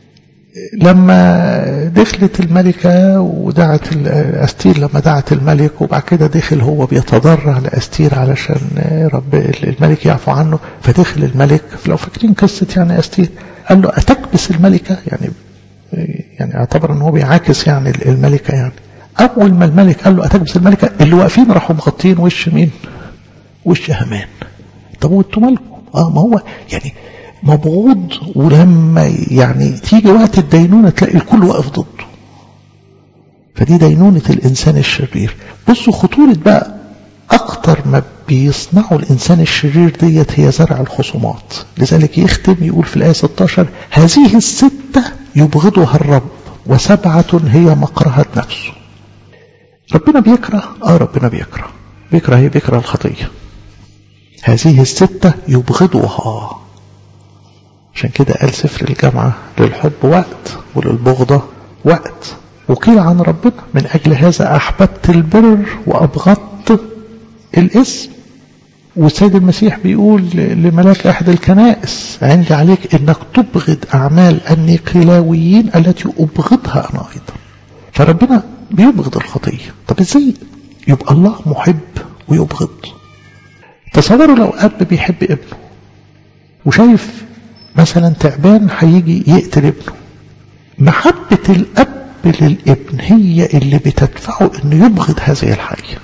لما دخلت الملكة ودعت أستير لما دعت الملك وبعد كده دخل هو بيتضرع لأستير علشان رب الملك يعفو عنه فدخل الملك لو فاكرين قصة يعني أستير قال له أتكبس الملكة يعني يعني اعتبر ان هو بيعاكس يعني الملكة يعني أول ما الملك قال له أتكبس الملكة اللي واقفين راحوا مغطين وش مين وش همان طب وانتوا مالكم اه ما هو يعني مبغوض ولما يعني تيجي وقت الدينونة تلاقي الكل واقف ضده فدي دينونة الإنسان الشرير بصوا خطورة بقى أكتر ما بيصنعوا الإنسان الشرير ديت هي زرع الخصومات لذلك يختم يقول في الآية 16 هذه الستة يبغضها الرب وسبعة هي مكرهة نفسه ربنا بيكره آه ربنا بيكره بيكره هي بيكره الخطية هذه الستة يبغضها عشان كده قال سفر الجامعة للحب وقت وللبغضة وقت وقيل عن ربنا من أجل هذا أحببت البر وأبغضت الاسم والسيد المسيح بيقول لملاك أحد الكنائس عندي عليك أنك تبغض أعمال النيقلاويين التي أبغضها أنا أيضا فربنا بيبغض الخطية طب إزاي يبقى الله محب ويبغض تصوروا لو أب بيحب ابنه وشايف مثلا تعبان هيجي يقتل ابنه محبة الأب للابن هي اللي بتدفعه انه يبغض هذه الحية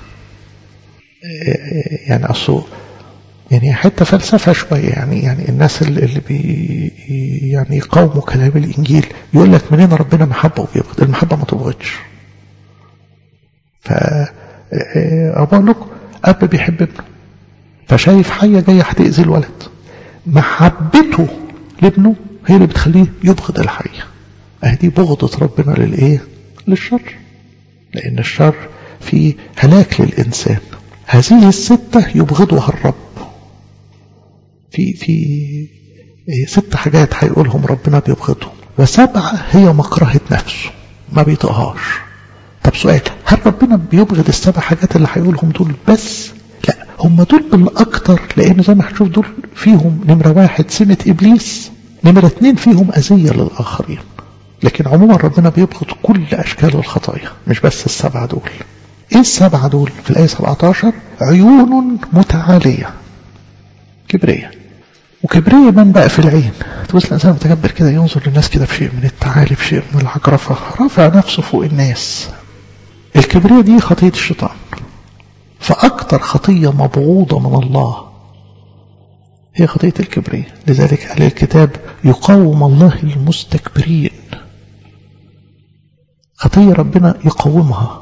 يعني أصله يعني حتى فلسفة شوية يعني يعني الناس اللي بي يعني يقاوموا كلام الإنجيل يقول لك منين ربنا محبة وبيبغض المحبة ما تبغضش ف بقول لكم اب بيحب ابنه فشايف حيه جايه هتاذي الولد محبته لابنه هي اللي بتخليه يبغض الحيه اهدي بغضة ربنا للايه للشر لان الشر فيه هلاك للانسان هذه الستة يبغضها الرب في في ست حاجات هيقولهم ربنا بيبغضهم وسبعة هي مكرهة نفسه ما بيطقهاش طب سؤال هل ربنا بيبغض السبع حاجات اللي هيقولهم دول بس لا هم دول بالأكتر لأن زي ما هنشوف دول فيهم نمرة واحد سمة إبليس نمرة اتنين فيهم أذية للآخرين لكن عموما ربنا بيبغض كل أشكال الخطايا مش بس السبعة دول إيه السبعة دول في الآية 17 عيون متعالية كبرية وكبرية من بقى في العين تبص الإنسان متكبر كده ينظر للناس كده بشيء من التعالي بشيء من العجرفة رافع نفسه فوق الناس الكبرية دي خطية الشيطان فأكثر خطية مبغوضة من الله هي خطية الكبرية لذلك قال الكتاب يقاوم الله المستكبرين خطية ربنا يقومها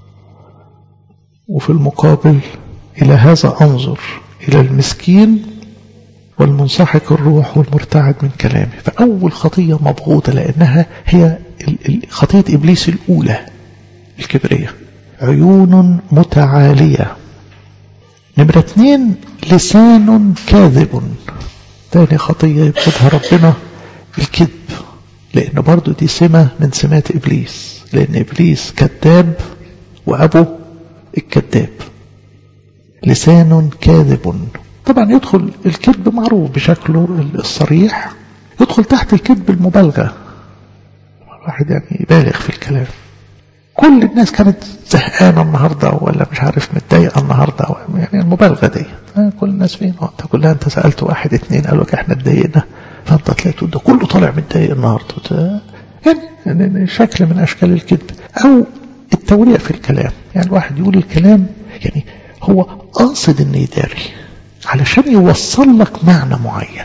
وفي المقابل إلى هذا أنظر إلى المسكين والمنسحق الروح والمرتعد من كلامه فأول خطية مبغوضة لأنها هي خطية إبليس الأولى الكبرية عيون متعالية نمرة اثنين لسان كاذب تاني خطية يبغضها ربنا الكذب لأن برضو دي سمة من سمات إبليس لأن إبليس كذاب وأبوه الكذاب لسان كاذب طبعا يدخل الكذب معروف بشكله الصريح يدخل تحت الكذب المبالغة الواحد يعني يبالغ في الكلام كل الناس كانت زهقانة النهاردة ولا مش عارف متضايقة النهاردة يعني المبالغة دي كل الناس فين انت كلها انت سألت واحد اتنين قالوا لك احنا اتضايقنا فانت طلعت ده كله طالع متضايق النهاردة يعني شكل من اشكال الكذب او التوريع في الكلام يعني الواحد يقول الكلام يعني هو قاصد انه يداري علشان يوصل لك معنى معين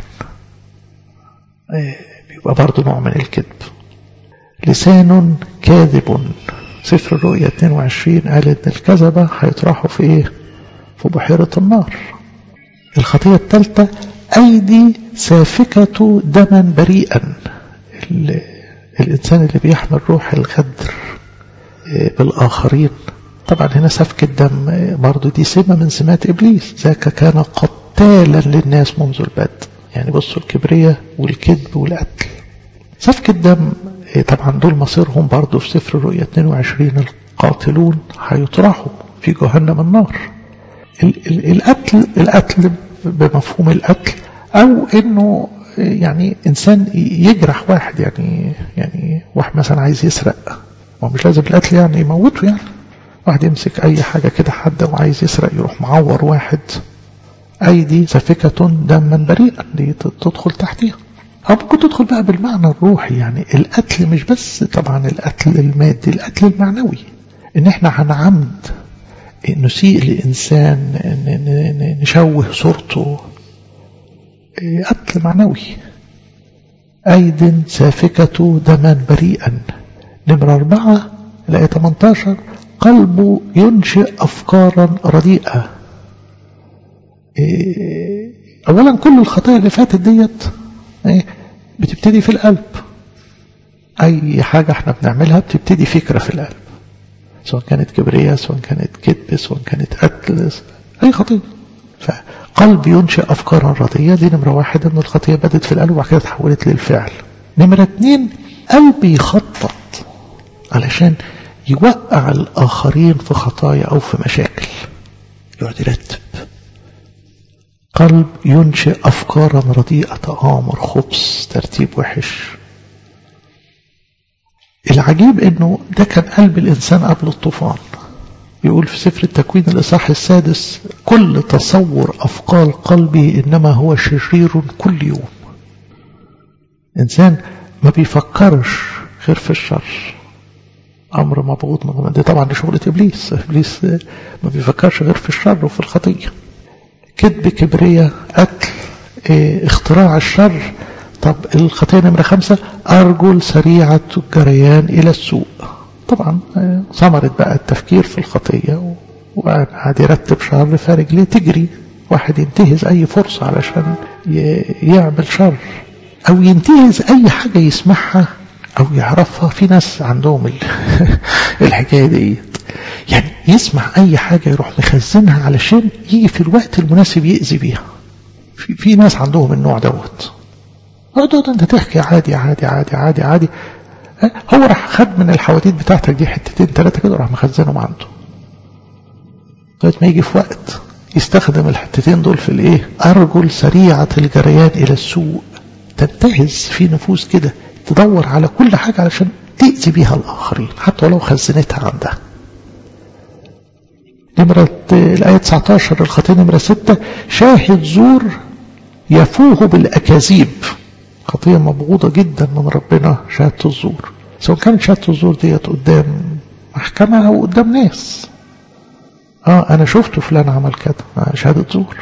بيبقى برضه نوع من الكذب لسان كاذب سفر الرؤيا 22 قال ان الكذبة هيطرحوا في ايه في بحيرة النار الخطية الثالثة ايدي سافكة دما بريئا الانسان اللي بيحمل روح الغدر بالاخرين طبعا هنا سفك الدم برضو دي سمة من سمات إبليس ذاك كان قتالا للناس منذ البدء يعني بصوا الكبرية والكذب والقتل سفك الدم طبعا دول مصيرهم برضو في سفر الرؤيا 22 القاتلون هيطرحوا في جهنم النار القتل القتل بمفهوم القتل أو إنه يعني إنسان يجرح واحد يعني يعني واحد مثلا عايز يسرق ومش لازم القتل يعني يموته يعني واحد يمسك أي حاجة كده حد وعايز يسرق يروح معور واحد أيدي سفكة دما بريئا دي تدخل تحتها أو ممكن تدخل بقى بالمعنى الروحي يعني القتل مش بس طبعا القتل المادي القتل المعنوي إن إحنا عن عمد نسيء لإنسان نشوه صورته قتل معنوي أيد سافكة دما بريئا نمرة أربعة الآية 18 قلبه ينشئ أفكارا رديئة أولا كل الخطايا اللي فاتت ديت بتبتدي في القلب أي حاجة احنا بنعملها بتبتدي فكرة في القلب سواء كانت كبرية سواء كانت كذب سواء كانت قتل أي خطية فقلب ينشئ أفكارا رديئة دي نمرة واحد إن الخطية بدت في القلب وبعد كده اتحولت للفعل نمرة اتنين قلبي يخطط علشان يوقع الآخرين في خطايا أو في مشاكل يقعد يرتب قلب ينشئ أفكارا رديئة تآمر خبث ترتيب وحش العجيب انه ده كان قلب الانسان قبل الطوفان يقول في سفر التكوين الاصحاح السادس كل تصور افكار قلبي انما هو شرير كل يوم انسان ما بيفكرش غير في الشر امر مبغوض من دي طبعا دي شغله ابليس ابليس ما بيفكرش غير في الشر وفي الخطيه كذب كبرية قتل اه اختراع الشر طب الخطية نمرة خمسة أرجل سريعة الجريان إلى السوء طبعا ثمرت بقى التفكير في الخطية وقعد يرتب شر فرجليه تجري واحد ينتهز أي فرصة علشان يعمل شر أو ينتهز أي حاجة يسمعها أو يعرفها في ناس عندهم الحكاية دي يعني يسمع أي حاجة يروح مخزنها علشان يجي في الوقت المناسب يأذي بيها في, في ناس عندهم النوع دوت اقعد انت تحكي عادي عادي عادي عادي عادي هو راح خد من الحواديت بتاعتك دي حتتين ثلاثة كده راح مخزنهم عنده لغاية ما يجي في وقت يستخدم الحتتين دول في الايه ارجل سريعة الجريان الى السوء تنتهز في نفوس كده تدور على كل حاجة علشان تأذي بيها الآخرين حتى ولو خزنتها عندها نمرة الآية 19 الخطية نمرة 6 شاهد زور يفوه بالأكاذيب خطية مبغوضة جدا من ربنا شهادة الزور سواء كانت شهادة الزور ديت قدام محكمة أو قدام ناس اه انا شفت فلان عمل كده شهادة زور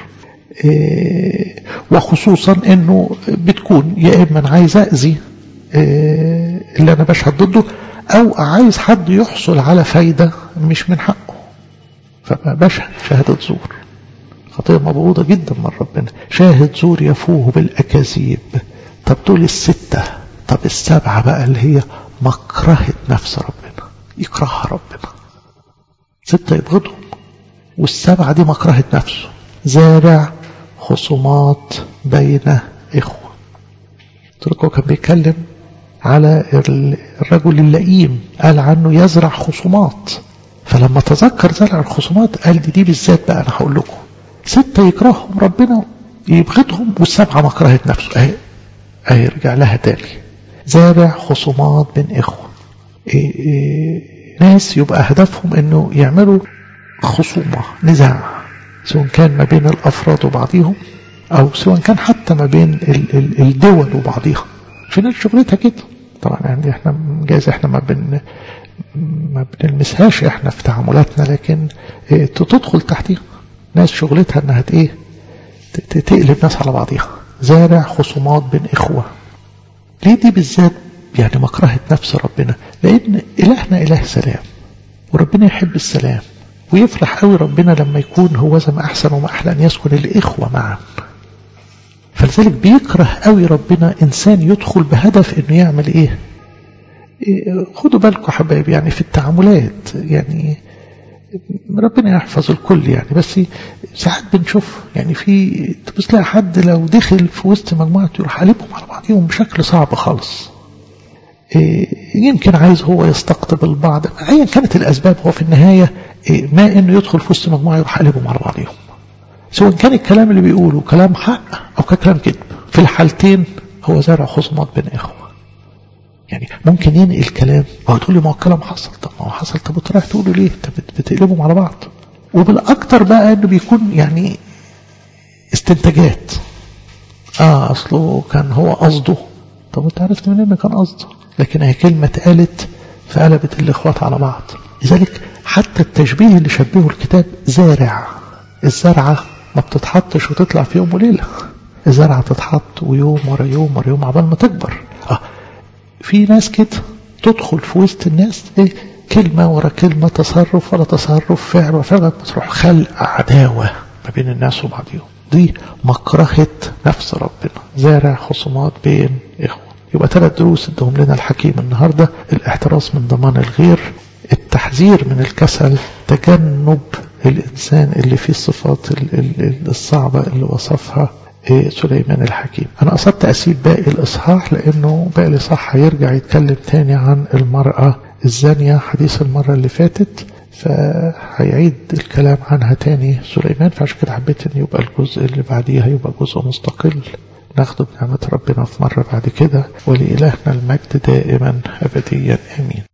إيه وخصوصا انه بتكون يا اما عايز اذي إيه اللي انا بشهد ضده او عايز حد يحصل على فايدة مش من حقه فبشهد شهادة زور خطية مبغوضة جدا من ربنا شاهد زور يفوه بالاكاذيب طب دول الستة طب السبعة بقى اللي هي مكرهة نفس ربنا يكرهها ربنا ستة يبغضهم والسبعة دي مكرهة نفسه زارع خصومات بين إخوة تركه كان بيتكلم على الرجل اللئيم قال عنه يزرع خصومات فلما تذكر زرع الخصومات قال دي, دي بالذات بقى أنا هقول لكم ستة يكرههم ربنا يبغضهم والسبعة مكرهة نفسه أهي أهي رجع لها تاني زارع خصومات بين إخوة إيه إيه ناس يبقى هدفهم انه يعملوا خصومة نزاع سواء كان ما بين الأفراد وبعضهم أو سواء كان حتى ما بين ال ال الدول وبعضها في ناس شغلتها كده طبعا يعني احنا جايز احنا ما بن ما بنلمسهاش احنا في تعاملاتنا لكن اه تدخل تحتها ناس شغلتها انها ايه تقلب ناس على بعضها زارع خصومات بين اخوة ليه دي بالذات يعني مكرهة نفس ربنا لان الهنا اله سلام وربنا يحب السلام ويفرح قوي ربنا لما يكون هو زي ما أحسن وما أحلى أن يسكن الإخوة معا فلذلك بيكره قوي ربنا إنسان يدخل بهدف إنه يعمل إيه, إيه خدوا بالكم حبايبي يعني في التعاملات يعني ربنا يحفظ الكل يعني بس ساعات بنشوف يعني في تبص تلاقي حد لو دخل في وسط مجموعة يروح قلبهم على بعضهم بشكل صعب خالص يمكن عايز هو يستقطب البعض ايا كانت الاسباب هو في النهايه ما انه يدخل في وسط مجموعه يروح قلبهم على بعضهم سواء كان الكلام اللي بيقوله كلام حق او كلام كذب في الحالتين هو زرع خصومات بين اخوه يعني ممكن ينقل كلام او تقول لي ما هو الكلام حصل طب ما هو حصل طب انت رايح تقوله ليه انت بتقلبهم على بعض وبالاكثر بقى انه بيكون يعني استنتاجات اه اصله كان هو قصده طب انت عرفت منين انه كان قصده لكن هي كلمة اتقالت فقلبت الإخوات على بعض لذلك حتى التشبيه اللي شبهه الكتاب زارع الزرعة ما بتتحطش وتطلع في يوم وليلة الزرعة تتحط ويوم ورا يوم ورا يوم عبال ما تكبر آه. في ناس كده تدخل في وسط الناس ايه كلمة ورا كلمة تصرف ورا تصرف فعل وفعل ما تروح خلق عداوة ما بين الناس وبعضهم دي مكرهة نفس ربنا زارع خصومات بين إخوة يبقى ثلاث دروس ادهم لنا الحكيم النهاردة الاحتراس من ضمان الغير التحذير من الكسل تجنب الإنسان اللي فيه الصفات الصعبة اللي وصفها سليمان الحكيم أنا قصدت أسيب باقي الإصحاح لأنه باقي الإصحاح هيرجع يتكلم تاني عن المرأة الزانية حديث المرة اللي فاتت فهيعيد الكلام عنها تاني سليمان فعشان كده حبيت ان يبقى الجزء اللي بعديها يبقى جزء مستقل ناخده بنعمة ربنا في مرة بعد كده ولإلهنا المجد دائما أبديا آمين